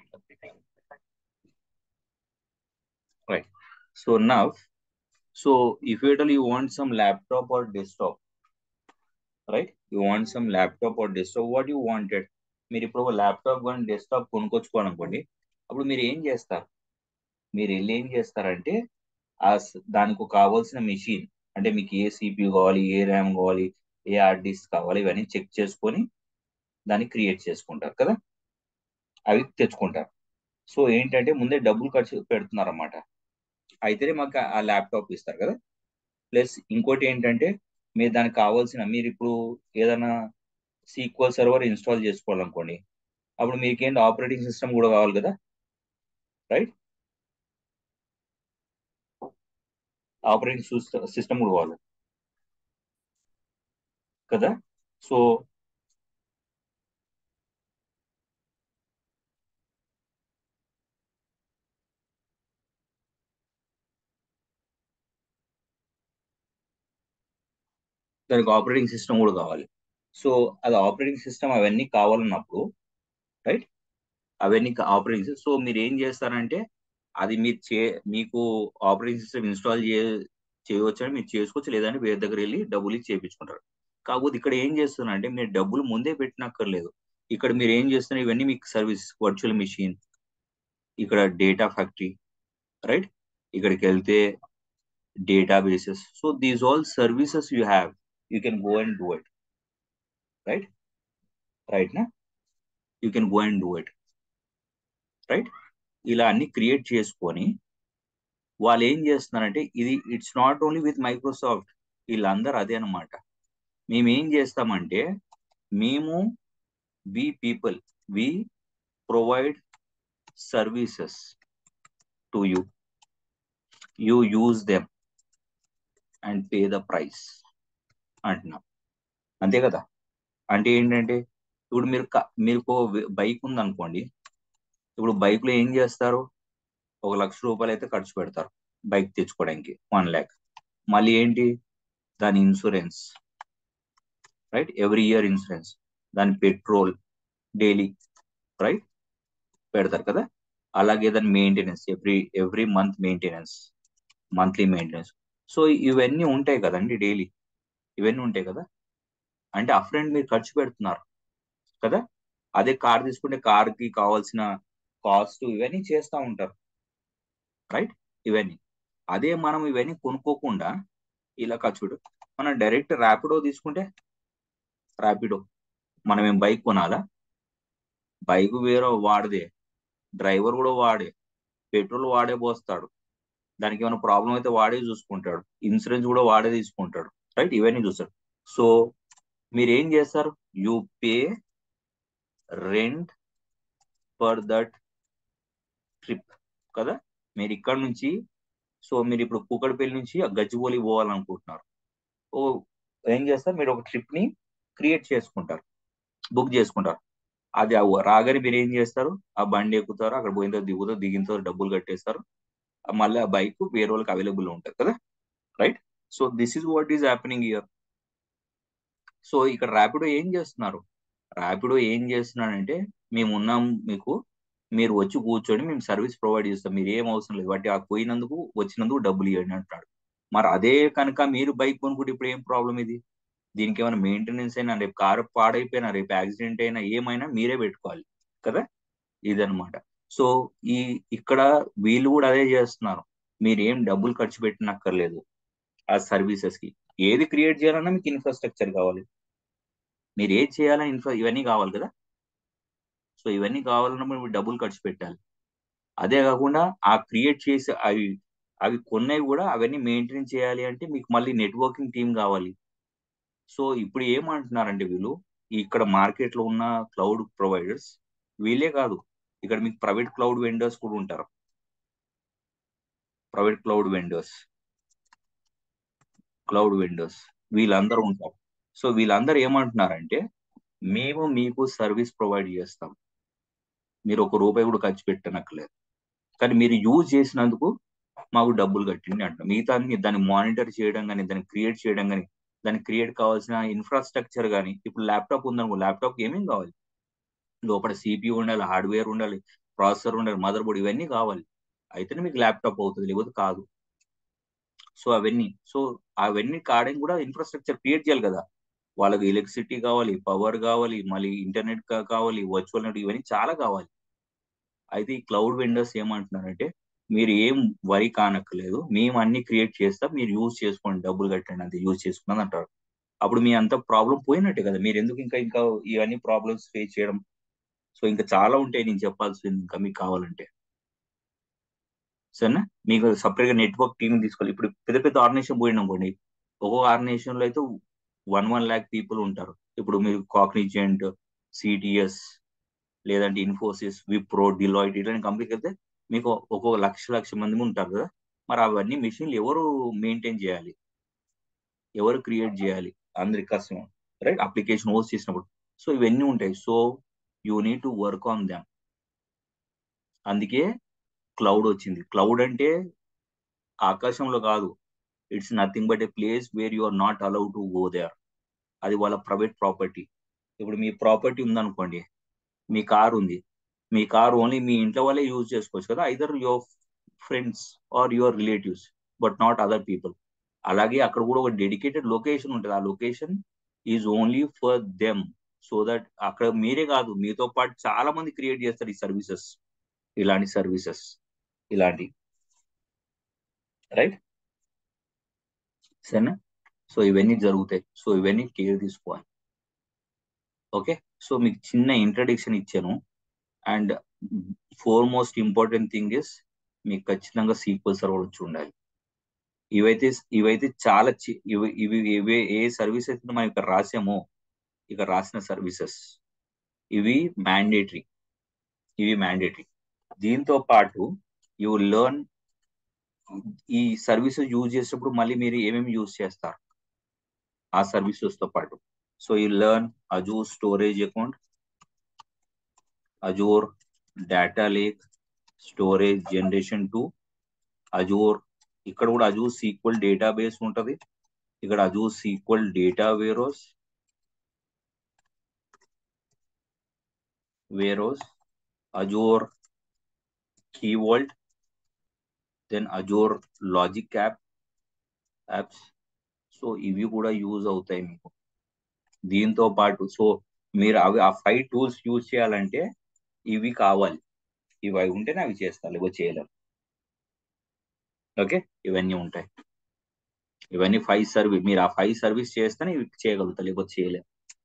right so now so if you tell you want some laptop or desktop right you want some laptop or desktop what you wanted మీరు ఇప్పుడు ఒక ల్యాప్టాప్ కానీ డెస్క్టాప్ కొనుక్కొచ్చుకోవాలనుకోండి అప్పుడు మీరు ఏం చేస్తారు మీరు వెళ్ళి ఏం చేస్తారంటే ఆ స- దానికి కావాల్సిన మెషిన్ అంటే మీకు ఏ సిపియు కావాలి ఏ ర్యామ్ కావాలి ఏ హార్డ్ డిస్క్ కావాలి ఇవన్నీ చెక్ చేసుకొని దాన్ని క్రియేట్ చేసుకుంటారు కదా అవి తెచ్చుకుంటారు సో ఏంటంటే ముందే డబ్బులు ఖర్చు పెడుతున్నారు అన్నమాట అయితేనే మాకు ఆ ల్యాప్టాప్ ఇస్తారు కదా ప్లస్ ఇంకోటి ఏంటంటే మీరు దానికి కావాల్సిన మీరు ఇప్పుడు ఏదైనా సీక్వల్ సర్వర్ ఇన్స్టాల్ చేసుకోవాలనుకోండి అప్పుడు మీకేంటి ఆపరేటింగ్ సిస్టమ్ కూడా కావాలి కదా రైట్ ఆపరేటింగ్ సిస్టమ్ కూడా కావాలి కదా సో దానికి ఆపరేటింగ్ సిస్టమ్ కూడా కావాలి సో అది ఆపరేటింగ్ సిస్టమ్ అవన్నీ కావాలన్నప్పుడు రైట్ అవన్నీ ఆపరేటింగ్ సో మీరు ఏం చేస్తారంటే అది మీరు చే మీకు ఆపరేటింగ్ సిస్టమ్ ఇన్స్టాల్ చే చేయవచ్చు అని మీరు చేసుకోవచ్చు లేదంటే వేరే దగ్గర వెళ్ళి డబ్బులు ఇచ్చి చేయించుకుంటారు కాకపోతే ఇక్కడ ఏం చేస్తున్నారంటే మీరు డబ్బులు ముందే పెట్టినక్కర్లేదు ఇక్కడ మీరు ఏం చేస్తున్నారు ఇవన్నీ మీకు సర్వీస్ వర్చువల్ మిషన్ ఇక్కడ డేటా ఫ్యాక్టరీ రైట్ ఇక్కడికి వెళ్తే databases. So these all services you have, you can go and do it. Right? Right now, you can go and do it. Right? ఇలా అన్ని క్రియేట్ చేసుకొని వాళ్ళు ఏం చేస్తున్నారంటే ఇది it's not only with Microsoft వీళ్ళందరూ అదే అనమాట మేము ఏం చేస్తామంటే మేము we people we provide services to you you use them and pay the price అంటున్నాం అంతే కదా అంటే ఏంటంటే ఇప్పుడు మీరు క- మీకు బైక్ ఉందనుకోండి ఇప్పుడు బైక్ లో ఏం చేస్తారు ఒక లక్ష రూపాయలు అయితే ఖర్చు పెడతారు బైక్ తెచ్చుకోవడానికి వన్ ల్యాక్ మళ్ళీ ఏంటి దాని insurance right every year insurance దాని పెట్రోల్ డైలీ రైట్ పెడతారు కదా అలాగే దాని maintenance every every month maintenance monthly maintenance so ఇవన్నీ ఉంటాయి కదండి డైలీ ఇవన్నీ ఉంటాయి కదా అంటే అఫ్రెండ్ మీరు ఖర్చు పెడుతున్నారు కదా అదే కార్ తీసుకుంటే కార్ కి కావాల్సిన కాస్ట్ ఇవన్నీ చేస్తూ ఉంటారు రైట్ ఇవన్నీ అదే మనం ఇవన్నీ కొనుక్కోకుండా ఇలా ఖర్చు పెట్టు మనం డైరెక్ట్ ర్యాపిడో తీసుకుంటే ర్యాపిడో మనం ఏం బైక్ కొనాలా బైక్ వేరే వాడదే డ్రైవర్ కూడా వాడే పెట్రోల్ వాడే పోస్తాడు దానికి ఏమైనా ప్రాబ్లం అయితే వాడే చూసుకుంటాడు ఇన్సూరెన్స్ కూడా వాడే తీసుకుంటాడు రైట్ ఇవన్నీ చూస్తాడు సో మీరు ఏం చేస్తారు you pay rent for that trip కదా మీరు ఇక్కడ నుంచి సో మీరు ఇప్పుడు కూకట్పల్లి నుంచి ఆ గచ్చిబౌలి పోవాలనుకుంటున్నారు ఓ ఏం చేస్తారు మీరు ఒక ట్రిప్ ని క్రియేట్ చేసుకుంటారు బుక్ చేసుకుంటారు అది ఆ రాగానే మీరు ఏం చేస్తారు ఆ బండి ఎక్కుతారు అక్కడ పోయిన తర్వాత దిగుతారు దిగిన తర్వాత డబ్బులు కట్టేస్తారు ఆ మళ్ళీ ఆ బైక్ వేరే వాళ్ళకి అవైలబుల్ ఉంటుంది కదా right so this is what is happening here so ఇక్కడ ర్యాపిడో ఏం చేస్తున్నారు ర్యాపిడో ఏం చేస్తున్నాడంటే మేము ఉన్నాం మీకు మీరు వచ్చి కూర్చొని మేము సర్వీస్ ప్రొవైడ్ చేస్తాం మీరు ఏం అవసరం లేదు వాటి ఆ పోయినందుకు వచ్చినందుకు డబ్బులు ఇవ్వండి అంటున్నాడు మరి అదే కనుక మీరు బైక్ కొనుక్కుంటే ఇప్పుడు ఏం ప్రాబ్లం ఇది దీనికి ఏమైనా మెయింటెనెన్స్ అయినా రేపు కారు పాడైపోయినా రేపు యాక్సిడెంట్ అయినా ఏమైనా మీరే పెట్టుకోవాలి కదా ఇదనమాట సో ఈ ఇక్కడ వీళ్ళు కూడా అదే చేస్తున్నారు మీరు ఏం డబ్బులు ఖర్చు పెట్టినక్కర్లేదు ఆ సర్వీసెస్ కి ఏది క్రియేట్ చేయాలన్నా మీకు ఇన్ఫ్రాస్ట్రక్చర్ కావాలి మీరు ఏది చేయాలన్నా ఇన్ఫ్రా ఇవన్నీ కావాలి కదా సో ఇవన్నీ కావాలన్నప్పుడు మీరు డబ్బులు ఖర్చు పెట్టాలి అదే కాకుండా ఆ క్రియేట్ చేసి అవి అవి కొన్నవి కూడా అవన్నీ మెయింటైన్ చేయాలి అంటే మీకు మళ్ళీ నెట్వర్కింగ్ టీం కావాలి సో ఇప్పుడు ఏమంటున్నారంటే వీళ్ళు ఇక్కడ మార్కెట్ లో ఉన్న క్లౌడ్ ప్రొవైడర్స్ వీళ్ళే కాదు ఇక్కడ మీకు ప్రైవేట్ క్లౌడ్ వెండర్స్ కూడా ఉంటారు private cloud vendors cloud vendors వీళ్ళందరూ ఉంటారు సో వీళ్ళందరూ ఏమంటున్నారంటే మేము మీకు సర్వీస్ ప్రొవైడ్ చేస్తాం మీరు ఒక రూపాయి కూడా ఖర్చు పెట్టనక్కర్లేదు కానీ మీరు యూజ్ చేసినందుకు మాకు డబ్బులు కట్టింది అంటాం మిగతా అన్ని దాన్ని మానిటర్ చేయడం కానీ దాన్ని క్రియేట్ చేయడం కానీ దానికి క్రియేట్ కావాల్సిన ఇన్ఫ్రాస్ట్రక్చర్ కానీ ఇప్పుడు ల్యాప్టాప్ ఉందనుకో ల్యాప్టాప్ ఏమేం కావాలి లోపల సిపియూ ఉండాలి హార్డ్వేర్ ఉండాలి ప్రాసెసర్ ఉండాలి మదర్ బోర్డ్ ఇవన్నీ కావాలి అయితేనే మీకు ల్యాప్టాప్ అవుతుంది లేకపోతే కాదు సో అవన్నీ సో అవన్నీ కావడానికి కూడా ఇన్ఫ్రాస్ట్రక్చర్ క్రియేట్ చేయాలి కదా వాళ్ళకి ఎలక్ట్రిసిటీ కావాలి పవర్ కావాలి మళ్ళీ ఇంటర్నెట్ కావాలి వర్చువల్ నెట్ ఇవన్నీ చాలా కావాలి అయితే ఈ క్లౌడ్ వెండర్స్ ఏమంటున్నారంటే మీరు ఏం వరి కానక్కర్లేదు మేము అన్ని క్రియేట్ చేస్తాం మీరు యూజ్ చేసుకోండి డబ్బులు కట్టండి అంతే యూజ్ చేసుకున్నది అంటారు అప్పుడు మీ అంత ప్రాబ్లం పోయినట్టే కదా మీరు ఎందుకు ఇంకా ఇంకా ఇవన్నీ ప్రాబ్లమ్స్ ఫేస్ చేయడం సో ఇంకా చాలా ఉంటాయి నేను చెప్పాల్సింది ఇంకా మీకు కావాలంటే సరేనా మీకు సపరేట్ గా నెట్వర్క్ టీమ్ తీసుకోవాలి ఇప్పుడు పెద్ద పెద్ద ఆర్గనైజేషన్ పోయిన అనుకోండి ఒక్కొక్క ఆర్గనైజేషన్ లో అయితే వన్ వన్ ల్యాక్ పీపుల్ ఉంటారు ఇప్పుడు మీరు కాగ్నిజెంట్ సిటిఎస్ లేదంటే ఇన్ఫోసిస్ విప్రో డిలాయిట్ ఇట్లాంటి కంపెనీకి అయితే మీకు ఒక్కొక్క లక్ష లక్ష మంది ఉంటారు కదా మరి అవన్నీ మిషన్లు ఎవరు మెయింటైన్ చేయాలి ఎవరు క్రియేట్ చేయాలి అందరి కష్టం రైట్ అప్లికేషన్ హోస్ట్ చేసినప్పుడు సో ఇవన్నీ ఉంటాయి so you need to work on them అందుకే క్లౌడ్ వచ్చింది క్లౌడ్ అంటే ఆకాశంలో కాదు it's nothing but a place where you are not allowed to go there అది వాళ్ళ ప్రైవేట్ ప్రాపర్టీ ఇప్పుడు మీ ప్రాపర్టీ ఉందనుకోండి మీ కార్ ఉంది మీ కార్ ఓన్లీ మీ ఇంట్లో వాళ్ళే యూజ్ చేసుకోవచ్చు కదా either your friends or your relatives but not other people అలాగే అక్కడ కూడా ఒక డెడికేటెడ్ లొకేషన్ ఉంటుంది ఆ location is only for them so that అక్కడ మీరే కాదు మీతో పాటు చాలా మంది క్రియేట్ చేస్తారు ఈ సర్వీసెస్ ఇలాంటి సర్వీసెస్ ఇలాంటి రైట్ సరేనా సో ఇవన్నీ జరుగుతాయి సో ఇవన్నీ కేర్ తీసుకోవాలి ఓకే సో మీకు చిన్న ఇంట్రడక్షన్ ఇచ్చాను and for most important thing is మీకు ఖచ్చితంగా సీక్వెల్ సర్వర్ వచ్చి ఉండాలి ఇవైతే ఇవైతే చాలా చి- ఇవి ఇవి ఇవి ఏ సర్వీస్ అయితే మనం ఇక్కడ రాసామో ఇక రాసిన సర్వీసెస్ ఇవి మ్యాండేటరీ ఇవి మ్యాండేటరీ దీంతో పాటు యు లెర్న్ ఈ సర్వీసెస్ యూజ్ చేసేటప్పుడు మళ్ళీ మీరు ఏమేమి యూజ్ చేస్తారు ఆ సర్వీసెస్ తో పాటు so you learn Azure storage account Azure data lake storage generation two Azure ఇక్కడ కూడా అజూర్ సీక్వల్ డేటాబేస్ ఉంటది ఇక్కడ Azure SQL data warehouse warehouse Azure key vault then Azure logic app apps so ఇవి కూడా యూజ్ అవుతాయి మీకు దీంతో పాటు సో మీరు అవి ఆ ఫైవ్ టూల్స్ యూజ్ చేయాలంటే ఇవి కావాలి ఇవి అవి ఉంటేనే అవి చేస్తారు లేకపోతే చేయలేరు ఓకే ఇవన్నీ ఉంటాయి ఇవన్నీ ఫైవ్ సర్వీస్ మీరు ఆ ఫైవ్ సర్వీస్ చేస్తేనే ఇవి చేయగలుగుతారు లేకపోతే చేయలేరు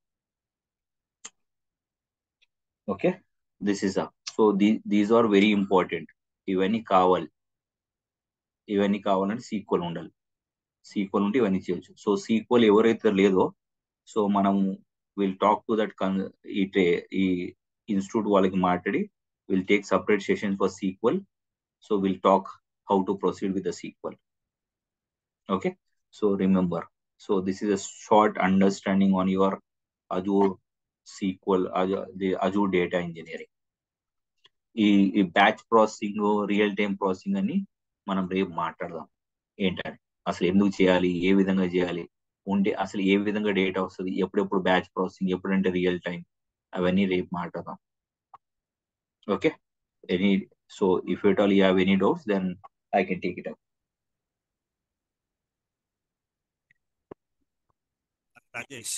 okay this is so these are very important ఇవన్నీ కావాలి ఇవన్నీ కావాలంటే సీక్వల్ ఉండాలి సీక్వల్ ఉంటే ఇవన్నీ చేయొచ్చు సో సీక్వల్ ఎవరైతే లేదో సో మనం విల్ టాక్ టు దట్ ఈ ట్రే- ఈ ఇన్స్టిట్యూట్ వాళ్ళకి మాట్లాడి will take separate session for SQL so will talk how to proceed with the SQL okay so remember so this is a short understanding on your Azure SQL the Azure data engineering ఈ ఈ batch processing real time processing అని మనం రేపు మాట్లాడదాం ఏంటని అసలు ఎందుకు చేయాలి ఏ విధంగా చేయాలి ఉంటే అసలు ఏ విధంగా డేటా వస్తుంది ఎప్పుడెప్పుడు బ్యాచ్ ప్రాసెసింగ్ ఎప్పుడంటే రియల్ టైం అవన్నీ రేపు మాట్లాడదాం okay any so if at all you have any doubts then I can take it up Rajesh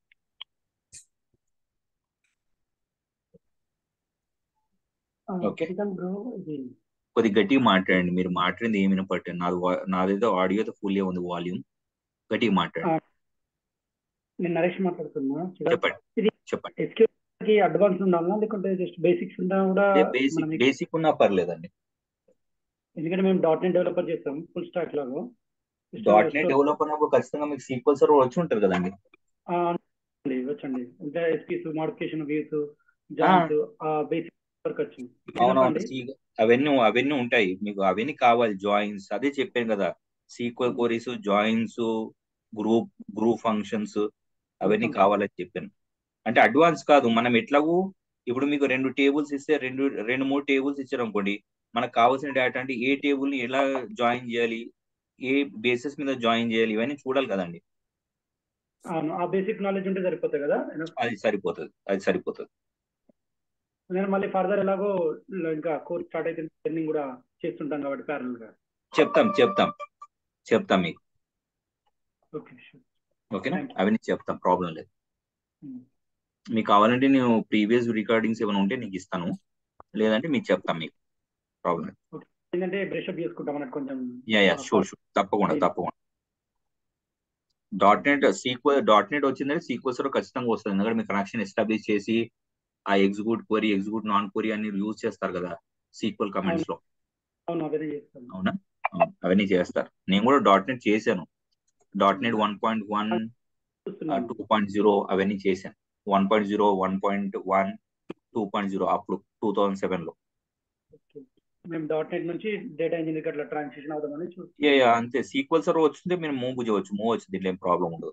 Okay. Bro ఇది కొద్ది గట్టిగా మాట్లాడండి మీరు మాట్లాడింది ఏమి వినపట్టండి నాది వా- నాదైతే ఆడియో ఫుల్ ఉంది వాల్యూమ్ గట్టిగా మాట్లాడండి నేను నరేష్ మాట్లాడుతున్నా చెప్పండి ఇది చెప్పండి ఎస్క్యూఎల్ కి అడ్వాన్స్ ఉండాలా లేకుంటే జస్ట్ బేసిక్స్ ఉన్నా కూడా బేసిక్ మనం బేసిక్ ఉన్నా పర్లేదండి ఎందుకంటే మేము డాట్ నెట్ డెవలపర్ చేస్తాం ఫుల్ స్టాక్ లాగా డాట్ నెట్ డెవలప్ అయినప్పుడు ఖచ్చితంగా మీకు సీక్వల్ సర్వర్ వచ్చి ఉంటుంది కదండి ఆ, అండి, వచ్చండి ఇంకా ఎస్పీస్ మోడిఫికేషన్ వ్యూస్ జాయిన్స్ ఆ బేసిక్ వర్క్ వచ్చింది అవునవును చెప్పండి. సీ- అవన్నీ అవన్నీ ఉంటాయి మీకు అవన్నీ కావాలి జాయిన్స్ అదే చెప్పాను కదా SQL queries joins group group functions అవన్నీ కావాలని చెప్పాను అంటే అడ్వాన్స్ కాదు మనం ఎట్లాగూ ఇప్పుడు మీకు రెండు టేబుల్స్ ఇస్తే రెండు రెండు మూడు టేబుల్స్ ఇచ్చారు అనుకోండి మనకు కావాల్సిన డేటా అంటే ఏ టేబుల్ ని ఎలా జాయిన్ చేయాలి ఏ బేసిస్ మీద జాయిన్ చేయాలి ఇవన్నీ చూడాలి కదండి అవును ఆ బేసిక్ నాలెడ్జ్ ఉంటే సరిపోతుంది కదా అది సరిపోతుంది అది సరిపోతుంది నేను మళ్ళీ ఫర్దర్ ఎలాగో ఇంకా కోర్స్ స్టార్ట్ అయితే లెర్నింగ్ కూడా చేస్తుంటాం కాబట్టి ప్యారల్ గా చెప్తాం చెప్తాం చెప్తాం మీకు ఓకే ఓకేనా Thank you. అవన్నీ చెప్తాం ప్రాబ్లం లేదు Hmm. మీకు కావాలంటే నేను ప్రీవియస్ రికార్డింగ్స్ ఏమైనా ఉంటే నీకు ఇస్తాను లేదంటే మీకు చెప్తాం మీకు ప్రాబ్లం ఏంటంటే బ్రష్ అప్ చేసుకుంటాం అన్నట్టు కొంచెం యా యా షూర్ షూర్ తప్పకుండా Right. తప్పకుండా dot net SQL dot net వచ్చిందంటే సీక్వల్స్ ఖచ్చితంగా వస్తుంది ఎందుకంటే మీ కనెక్షన్ ఎస్టాబ్లిష్ చేసి ఆ execute query execute non query అని యూజ్ చేస్తారు కదా సీక్వల్ కమెంట్స్ లో అవును అవన్నీ చేస్తాను అవునా అవును, అవన్నీ చేస్తారు నేను కూడా డాట్ నెట్ చేశాను dot net one point one చూస్తున్నాను టూ పాయింట్ జీరో అవన్నీ చేశాను one point zero one point one two point zero అప్పుడు టూ థౌజండ్ సెవెన్ లో Okay. మేము డాట్ నెట్ నుంచి డేటా ఇంజనీర్ అట్లా ట్రాన్సిషన్ అవుదామని చూస్తాం యా యా అంతే సీక్వల్ సర్వర్ వచ్చింటే మీరు మూవ్ చేయవచ్చు మూవ్ వచ్చి దీంట్లో ఏం ప్రాబ్లం ఉండదు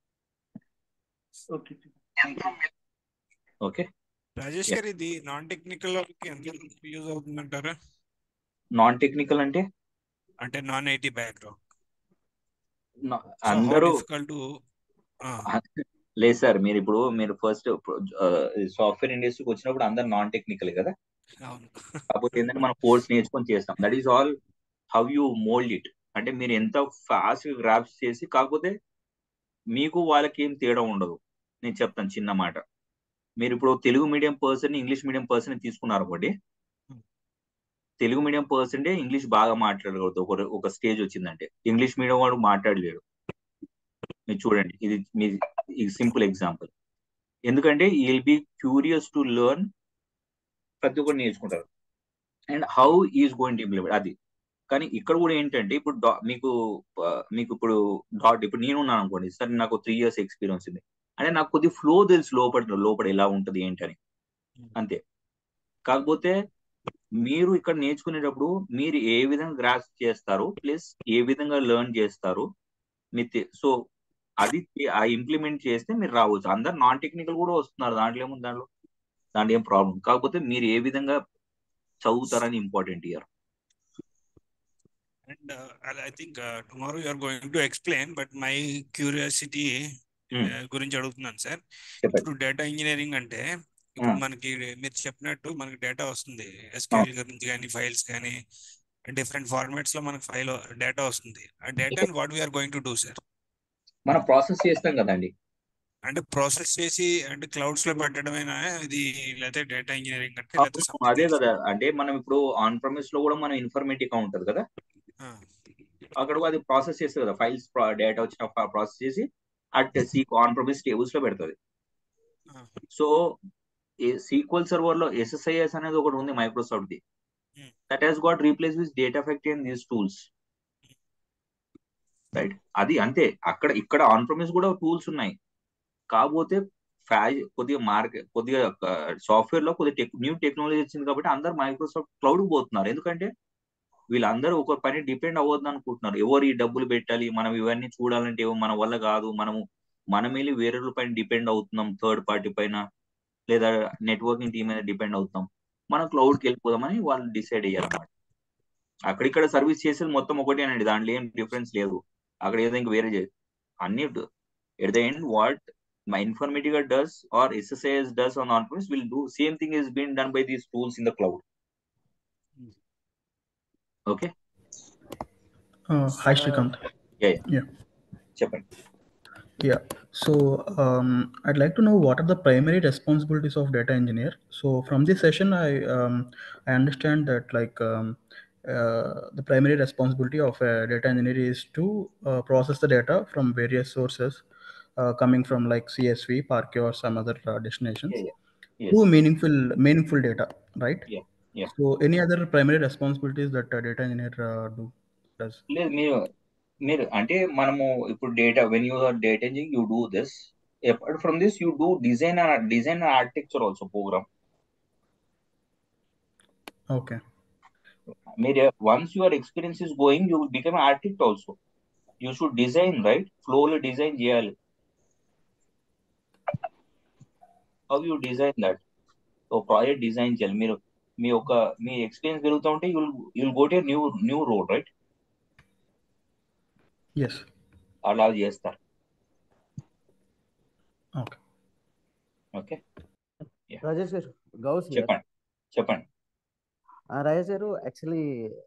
ఓకే ఓకే రాజేష్ Yeah. గారు ఇది నాన్ టెక్నికల్ వాళ్ళకి ఎంత యూజ్ అవుతుందంటారా నాన్ టెక్నికల్ అంటే అంటే నాన్ ఐటీ బ్యాక్గ్రౌండ్ నా- సో హౌ అందరూ డిఫికల్ట్ లేదు సార్ మీరు ఇప్పుడు మీరు ఫస్ట్ సాఫ్ట్వేర్ ఇండస్ట్రీకి వచ్చినప్పుడు అందరు నాన్ టెక్నికల్ కదా అవును కాకపోతే ఏంటంటే మనం కోర్స్ నేర్చుకొని చేస్తాం that is all how you mould it అంటే మీరు ఎంత ఫాస్ట్ గ్రాప్స్ చేసి కాకపోతే మీకు వాళ్ళకి ఏం తేడా ఉండదు నేను చెప్తాను చిన్న మాట మీరు ఇప్పుడు Telugu medium person English medium person తీసుకున్నారు ఒకటి తెలుగు మీడియం పర్సెంటే ఇంగ్లీష్ బాగా మాట్లాడగలుగుతారు ఒక ఒక స్టేజ్ వచ్చిందంటే ఇంగ్లీష్ మీడియం వాడు మాట్లాడలేడు మీరు చూడండి ఇది మీ ఇది సింపుల్ ఎగ్జాంపుల్ ఎందుకంటే ఈ will be curious to learn ప్రతి ఒక్కరు నేర్చుకుంటారు and how is going to implement అది కానీ ఇక్కడ కూడా ఏంటంటే ఇప్పుడు డా- మీకు ఆ, మీకు ఇప్పుడు డాట్ ఇప్పుడు నేను ఉన్నాను అనుకోండి సరే నాకు త్రీ ఇయర్స్ ఎక్స్పీరియన్స్ ఉంది అంటే నాకు కొద్ది ఫ్లో తెలుసు లోపల లోపల ఎలా ఉంటది ఏంటని అంతే కాకపోతే మీరు ఇక్కడ నేర్చుకునేటప్పుడు మీరు ఏ విధంగా గ్రాస్ చేస్తారు ప్లస్ ఏ విధంగా లెర్న్ చేస్తారు మీ సో అది ఆ ఇంప్లిమెంట్ చేస్తే మీరు రావచ్చు అందరు నాన్ టెక్నికల్ కూడా వస్తున్నారు దాంట్లో ఏముంది దాంట్లో దాంట్లో ఏం ప్రాబ్లం కాకపోతే మీరు ఏ విధంగా చదువుతారని important year and I think tomorrow you are going to explain but my curiosity గురించి అడుగుతున్నాను సార్ చెప్పండి ఇప్పుడు డేటా ఇంజనీరింగ్ అంటే ఇప్పుడు ఆ. మనకి మీరు చెప్పినట్టు మనకి డేటా వస్తుంది ఎస్క్యూఎల్ గురించి కానీ ఫైల్స్ కానీ డిఫరెంట్ ఫార్మాట్స్ లో మనకి ఫైల్ డేటా వస్తుంది ఆ డేటాని what we are going to do sir మనం ప్రాసెస్ చేస్తాం కదండి అంటే ప్రాసెస్ చేసి అంటే క్లౌడ్స్ లో పెట్టడమేనా ఇది లేకపోతే డేటా ఇంజనీరింగ్ అంటే లేకపోతే అవును, something అదే else? కదా అంటే మనం ఇప్పుడు ఆన్ ప్రమిస్ లో కూడా మనం ఇన్ఫర్మేటిక్ ఉంటది కదా ఆ, అక్కడ కూడా అది ప్రాసెస్ చేస్తుంది కదా ఫైల్స్ డేటా వచ్చిన ప్రాసెస్ చేసి అట్ సీ ఆన్ ప్రమిస్ టేబుల్స్ లో పెడుతుంది ఆ, సో సీక్వల్ సర్వర్ లో ఎస్ఎస్ఐఎస్ అనేది ఒకటి ఉంది Microsoft the Hmm. That has got replace with data factory and these tools right అది అంతే అక్కడ ఇక్కడ ఆన్ ప్రమిస్ కూడా టూల్స్ ఉన్నాయి కాకపోతే ఫ్యాజ్ కొద్దిగా మార్కెట్ కొద్దిగా సాఫ్ట్వేర్ లో కొద్దిగా టెక్ న్యూ టెక్నాలజీ వచ్చింది కాబట్టి అందరు మైక్రోసాఫ్ట్ క్లౌడ్ పోతున్నారు ఎందుకంటే వీళ్ళందరూ ఒక పని డిపెండ్ అవ్వద్దు అనుకుంటున్నారు ఎవరు ఈ డబ్బులు పెట్టాలి మనం ఇవన్నీ చూడాలంటే ఏమో మన వల్ల కాదు మనము మనం వెళ్ళి వేరే పైన డిపెండ్ అవుతున్నాం థర్డ్ పార్టీ పైన లేదా నెట్వర్కింగ్ టీం మీద డిపెండ్ అవుతాం మనం క్లౌడ్కి వెళ్ళిపోదామని వాళ్ళు డిసైడ్ అయ్యారన్నమాట అక్కడిక్కడ సర్వీస్ చేసేది మొత్తం ఒకటే అండి దాంట్లో ఏం డిఫరెన్స్ లేదు అక్కడ ఏదో ఇంక వేరే చే- అన్ని at the end what my Informatica does or SSIS does on on-premise will do same thing is being done by these tools in the cloud. Okay. Uh, hi, Shrikant. Yeah. Yeah. చెప్పండి Yeah. So um, I'd like to know what are the primary responsibilities of data engineer. So from this session, I um, I understand that like um, uh, the primary responsibility of a data engineer is to uh, process the data from various sources, uh, coming from like CSV, Parquet, or some other uh, destinations Yeah, Yes. to meaningful meaningful data, right? Yeah, yeah. So any other primary responsibilities that a data engineer uh, do does? లేదు మీరు మీరు అంటే మనము ఇప్పుడు data when you are data engineering you do this apart from this you do design design architecture also program Okay. మీరు once your experience is going you become architect also you should design right ఫ్లోలో డిజైన్ చేయాలి హౌ యూ డిజైన్ దట్ ఒక ప్రాజెక్ట్ డిజైన్ చేయాలి మీరు మీ ఒక మీ ఎక్స్పీరియన్స్ పెరుగుతూ ఉంటే you'll you'll go to new new road right Yes. అలా చేస్తారు Okay. ఓకే రాజేష్ గారు గౌస్ here. చెప్పండి చెప్పండి ఆ, రాజేష్ గారు యాక్చువల్లీ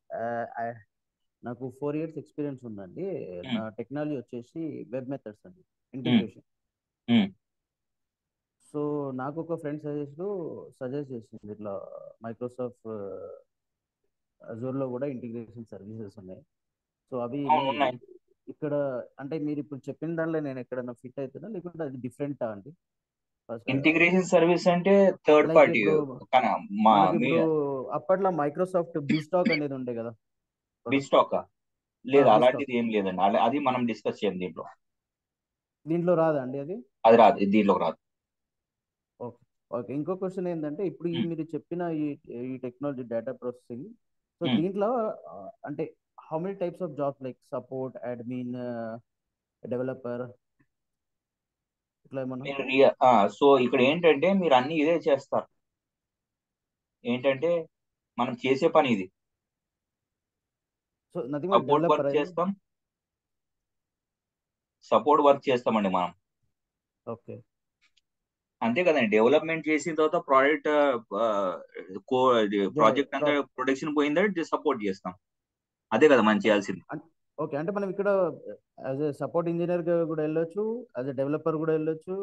నాకు ఫోర్ ఇయర్స్ ఎక్స్పీరియన్స్ ఉందండి నా టెక్నాలజీ వచ్చేసి వెబ్ మెథడ్స్ అండి ఇంటిగ్రేషన్ Hmm. సో నాకు ఒక ఫ్రెండ్ సజెస్ట్ సజెస్ట్ చేసింది ఇట్లా మైక్రోసాఫ్ట్ అజూర్లో కూడా ఇంటిగ్రేషన్ సర్వీసెస్ ఉన్నాయి సో అవి అవును, ఉన్నాయి. ఇక్కడ అంటే మీరు ఇప్పుడు చెప్పిన దాంట్లో నేను ఎక్కడైనా ఫిట్ అవుతున్నా లేకుంటే అది డిఫరెంటా అండి ఫస్ట్ ఇంటిగ్రేషన్ సర్వీస్ అంటే థర్డ్ Like పార్టీ ఇప్పుడు కానీ మా మనకి మీ ఇప్పుడు అప్పట్లో మైక్రోసాఫ్ట్ బిస్టాక్ అనేది ఉండే కదా బిస్టాక్ లేదు ఆ, అలాంటిది ఏం లేదండి అలా- అది మనం డిస్కస్ చేయం దీంట్లో దీంట్లో రాదా అండి అది అది రాదు ఇది దీంట్లో రాదు ఓకే ఇంకో క్వశ్చన్ ఏంటంటే ఇప్పుడు ఈ Hmm. మీరు చెప్పిన ఈ ఈ technology data processing so Hmm. దీంట్లో ఆ, అంటే how many types of jobs like support admin developer ఇట్లా ఏమన్నా మీరు రియా- ఆ, సో ఇక్కడ ఏంటంటే మీరు అన్ని ఇదే చేస్తారు ఏంటంటే మనం చేసే పని ఇది so nothing but support developer work చేస్తాం సపోర్ట్ వర్క్ చేస్తామండి మనం ఓకే అంతే కదండి డెవలప్మెంట్ చేసిన తర్వాత ప్రోడక్ట్ కో ప్రాజెక్ట్ అంతా ప్రొడక్షన్ పోయిందంటే సపోర్ట్ చేస్తాం అదే కదా మనం చేయాల్సింది ఓకే అంటే మనం ఇక్కడ యాజ్ ఎ సపోర్ట్ ఇంజనీర్ కూడా వెళ్ళొచ్చు యాజ్ ఎ డెవలపర్ కూడా వెళ్ళొచ్చు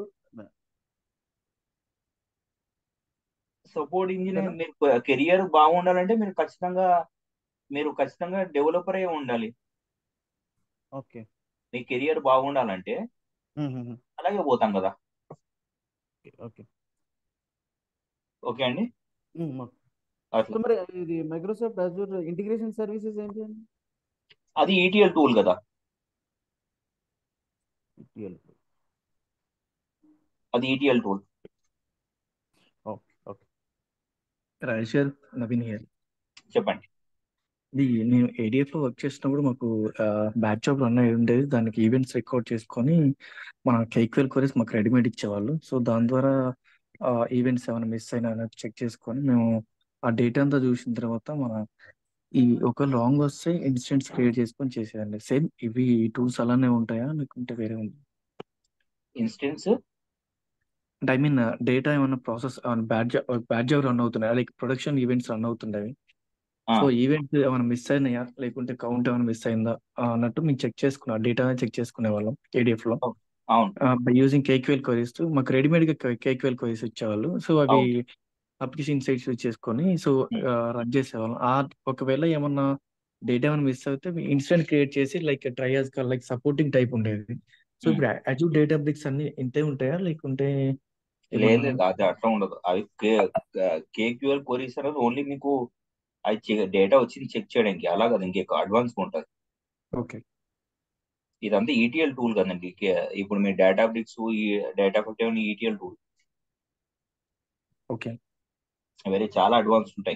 సపోర్ట్ ఇంజనీర్ మీరు కెరియర్ బాగుండాలంటే మీరు ఖచ్చితంగా మీరు ఖచ్చితంగా డెవలపర్ అయి ఉండాలి ఓకే మీ కెరియర్ బాగుండాలంటే అలాగే పోతాం కదా ఓకే ఓకే అండి సో అట్లా మరి ఇది మైక్రోసాఫ్ట్ అజూర్ ఇంటిగ్రేషన్ సర్వీసెస్ ఏంటి అండి అది ఈటీఎల్ టూల్ కదా ETL. అది ETL tool okay okay Rajesh garu Naveen here చెప్పండి ఇది నేను ఏడిఎఫ్ లో వర్క్ చేసినప్పుడు మాకు బ్యాచ్ జాబ్ రన్ అయి ఉండేది దానికి ఈవెంట్స్ రికార్డ్ చేసుకొని మన కేక్వెల్ కొరేస్ మాకు రెడీమేడ్ ఇచ్చేవాళ్ళు సో దాని ద్వారా ఈవెంట్స్ ఏమైనా మిస్ అయినా చెక్ చేసుకొని మేము ఆ డేటా అంతా చూసిన తర్వాత మన ఈ ఒక లాంగ్ వస్తే ఇన్స్టెంట్స్ క్రియేట్ చేసుకొని చేసేదండి సేమ్ ఇవి టూల్స్ అలానే ఉంటాయా లేకుంటే వేరే ఉంది ఇన్స్టెన్స్ అంటే ఐ మీన్ డేటా ఏమైనా process bad job bad job run అవుతున్నాయా లైక్ ప్రొడక్షన్ ఈవెంట్స్ రన్ అవుతుండేవి సో ఈవెంట్స్ ఏమైనా మిస్ అయినాయా లేకుంటే కౌంట్ ఏమైనా మిస్ అయిందా ఆ, అన్నట్టు మేము చెక్ చేసుకున్నాం డేటా చెక్ చేసుకునే వాళ్ళం కేడిఎఫ్ లో అవును బై యూజింగ్ కేక్వెల్ క్వరీస్ మాకు రెడీమేడ్ గా కేక్వెల్ క్వరీస్ ఇచ్చేవాళ్ళు సో అవి అవును అప్లికేషన్ సైట్స్ యూజ్ చేసుకొని సో ఉమ్, రన్ చేసేవాళ్ళం ఆ ఒకవేళ ఏమన్నా డేటా ఏమైనా మిస్ అయితే ఇన్స్టెంట్ క్రియేట్ చేసి లైక్ ట్రయాస్ లైక్ సపోర్టింగ్ టైప్ ఉండేది సో ఉమ్. ఇప్పుడు అజూర్ డేటా బ్రిక్స్ అన్ని ఇంతే ఉంటాయా లేకుంటే లేదు ఏమన్నా లేదు అది అట్లా ఉండదు అవి కేక్యూఎల్ కొరీస్ అనేది ఓన్లీ మీకు అది డేటా వచ్చింది చెక్ చేయడానికి అలా కదా ఇంకెక్కువ అడ్వాన్స్ ఉంటుంది ఓకే ఇదంతా ఈటీఎల్ టూల్ కదండి కే- ఇప్పుడు మీ డేటా బ్రిక్స్ ఈ డేటా ఫిఫ్టీ ఈటీఎల్ టూల్ ఓకే వేరే చాలా అడ్వాన్స్ ఉంటాయి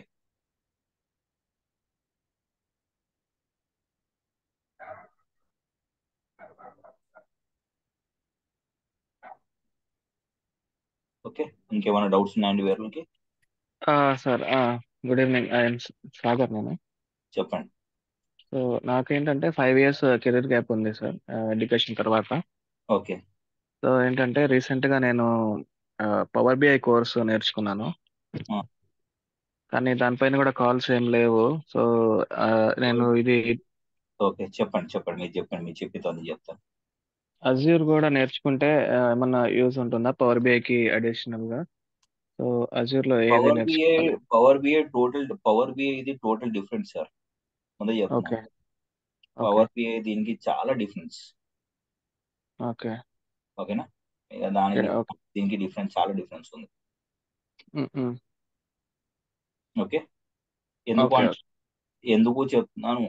ఓకే ఇంకేమైనా డౌట్స్ ఉన్నాయండి వేరులకి sir good evening I'm Sagar నేను చెప్పండి సో నాకేంటంటే ఫైవ్ ఇయర్స్ కెరీర్ గ్యాప్ ఉంది సార్ ఎడ్యుకేషన్ తర్వాత ఓకే సో ఏంటంటే రీసెంట్గా నేను పవర్ బిఐ కోర్స్ నేర్చుకున్నాను ఆ, కానీ దానిపైన కూడా కాల్స్ ఏం లేవు సో నేను ఇది ఓకే చెప్పండి చెప్పండి మీరు చెప్పండి మీరు చెప్పి చెప్తాను అజ్యూర్ కూడా నేర్చుకుంటే ఆ, ఏమన్నా యూజ్ ఉంటుందా పవర్ బిఐకి అడిషనల్ గా సో అజ్యూర్ లో ఏది పవర్ బిఐ నేర్చుకోవాలి power BI total power BI ఇది టోటల్ డిఫరెంట్ సార్ ముందే చెప్తున్నా ఓకే ఓకే పవర్ బిఐ దీనికి చాలా డిఫరెన్స్ ఓకే ఓకేనా ఇక దానికి ఓకే దీనికి డిఫరెన్స్ చాలా డిఫరెన్స్ ఉంది ఓకే ఎందుకు ఓకే అంటే ఎందుకు చెప్తున్నాను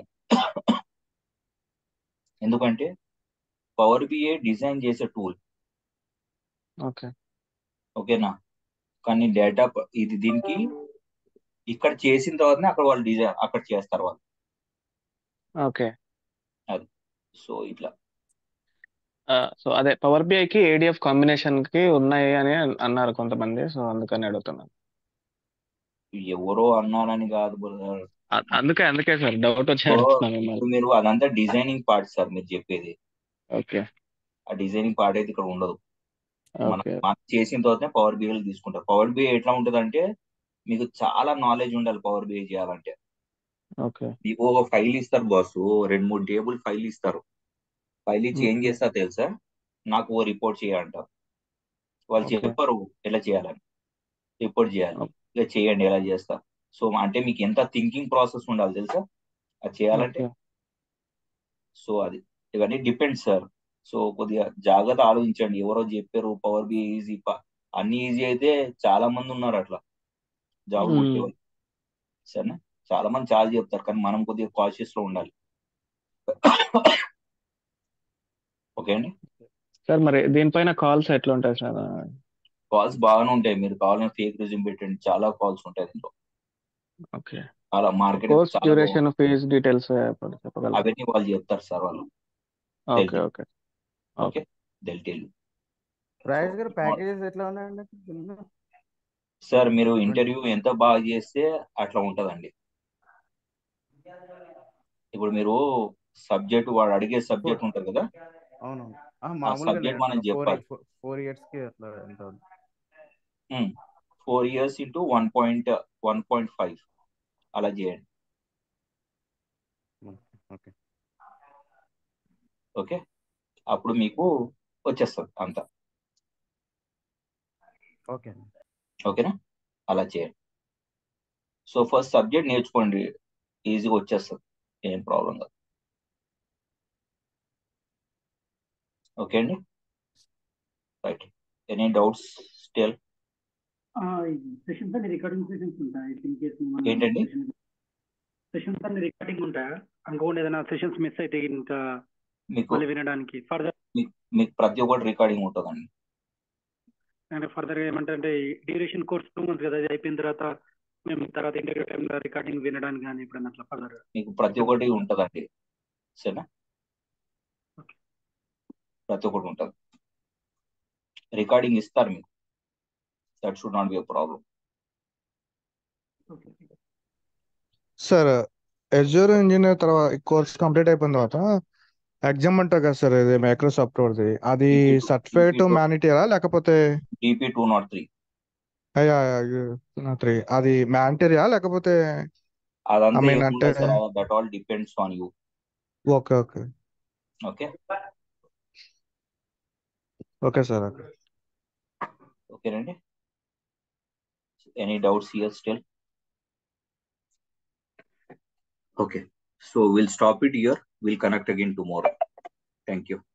ఎందుకంటే పవర్ బిఐ డిజైన్ చేసే టూల్ ఓకే ఓకేనా కానీ డేటా ఇది దీనికి ఇక్కడ చేసిన తర్వాతనే అక్కడ వాళ్ళు డిజైన్ అక్కడ చేస్తారు వాళ్ళు ఓకే అది సో ఇట్లా సో అదే పవర్ బిఐకి ఏడిఎఫ్ కాంబినేషన్ కి ఉన్నాయి అని అన్నారు కొంతమంది సో అందుకని అడుగుతున్నాను ఎవరో అన్నారని కాదు brother. అ- అందుకే అందుకే సార్ డౌట్ వచ్చి సో అడుగుతున్నాను ఇప్పుడు మిమ్మల్ని మీరు అదంతా డిజైనింగ్ పార్ట్ సార్ మీరు చెప్పేది ఓకే ఆ డిజైనింగ్ పార్ట్ అయితే ఇక్కడ ఉండదు మనం ఓకే మనం చేసిన తర్వాతనే పవర్ బిఐ తీసుకుంటారు పవర్ బిఐ ఎట్లా ఉంటుంది అంటే మీకు చాలా నాలెడ్జ్ ఉండాలి పవర్ బిఐ చేయాలంటే ఓకే మీకు ఒక ఫైల్ ఇస్తారు బాస్ రెండు మూడు టేబుల్ ఫైల్ ఇస్తారు ఫైల్ ఇచ్చి ఏం చేస్తారు తెలుసా నాకు ఓ రిపోర్ట్ చేయాలంటారు వాళ్ళు ఓకే చెప్పరు ఎలా చేయాలని రిపోర్ట్ చేయాలి ఇక చేయండి ఎలా చేస్తా సో అంటే మీకు ఎంత థింకింగ్ ప్రాసెస్ ఉండాలి తెలుసా అది చేయాలంటే ఓకే సో అది ఇవన్నీ డిపెండ్ సార్ సో కొద్దిగా జాగ్రత్త ఆలోచించండి ఎవరో చెప్పారు పవర్ బి ఈజీ అన్ని ఈజీ అయితే చాలా మంది ఉన్నారు అట్లా జాబ్ మ్మ్. కొట్టేవాళ్ళు సరేనా చాలా మంది చాలా చెప్తారు కానీ మనం కొద్దిగా కాషియస్ లో ఉండాలి ఓకే అండి సార్ మరి దీనిపైన కాల్స్ ఎట్లా ఉంటాయి సార్ కాల్స్ బాగానే ఉంటాయి మీరు కావాలని ఫేక్ రిజ్యూమ్ పెట్టండి చాలా కాల్స్ ఉంటాయి దీంట్లో ఓకే చాలా మార్కెట్ కోర్స్ చాలా డ్యూరేషన్ ఫీజ్ డీటెయిల్స్ చెప్పగలరా అవన్నీ వాళ్ళు చెప్తారు సార్ వాళ్ళు ఓకే ఓకే ఓకే డెల్టెల్ రాజేష్ గారు ప్యాకేజెస్ ఎట్లా ఉన్నాయండి దీనిలో? సార్ మీరు ఇంటర్వ్యూ ఎంత బాగా చేస్తే అట్లా ఉంటదండి ఇప్పుడు మీరు సబ్జెక్ట్ వాడు అడిగే సబ్జెక్ట్ ఉంటుంది కదా అవును ఆ, ఆ మామూలుగా సబ్జెక్ట్ మనం ఫోర్ చెప్పాలి ఫోర్ ఇయర్స్ కి అట్లా ఎంత ఉంది four years into one point one point five అలా చేయండి ఓకే ఓకే అప్పుడు మీకు వచ్చేస్తుంది అంత ఓకే అండి ఓకేనా అలా చేయండి సో ఫస్ట్ సబ్జెక్ట్ నేర్చుకోండి ఈజీగా వచ్చేస్తుంది ఏం ప్రాబ్లం కాదు ఓకే అండి right any doubts still sessions అన్ని రికార్డింగ్ సెషన్స్ ఉంటాయి ఇన్ కేసు ఏంటండి? సెషన్స్ అన్ని రికార్డింగ్ ఉంటాయా అనుకోండి ఏదైనా సెషన్స్ మిస్ అయితే ఇంకా మీకు మళ్ళీ వినడానికి ఫర్దర్ మీకు ప్రతి ఒక్కటి రికార్డింగ్ ఉంటుందండి అంటే ఫర్దర్ ఏమంటే డ్యూరేషన్ కోర్స్ టూ మంత్స్ కదా అది అయిపోయిన తర్వాత మేము తర్వాత ఇంటర్వ్యూ టైంలో రికార్డింగ్ వినడానికి కానీ ఎప్పుడైనా అట్లా ఫర్దర్ మీకు ప్రతి ఒక్కటి ఉంటుందండి సరేనా ప్రతి ఒక్కటి ఉంటుంది రికార్డింగ్ ఇస్తారు మీకు that should not be a problem sir Azure engineer తర్వాత కోర్స్ కంప్లీట్ అయిపోయిన తర్వాత ఎగ్జామ్ అంటారు కదా సార్ ఇది మైక్రోసాఫ్ట్ వర్ది అది DP2 సర్టిఫికేట్ DP2 మ్యానిటీరా లేకపోతే డిపి టూ నాట్ త్రీ అయ్యా త్రీ అది మ్యానిటరీయా లేకపోతే అదంతా I mean ఏముండదు అంటే- sir that all depends on you okay okay okay okay sir okay ఓకేనండి any doubts here still okay so will stop it here will connect again tomorrow thank you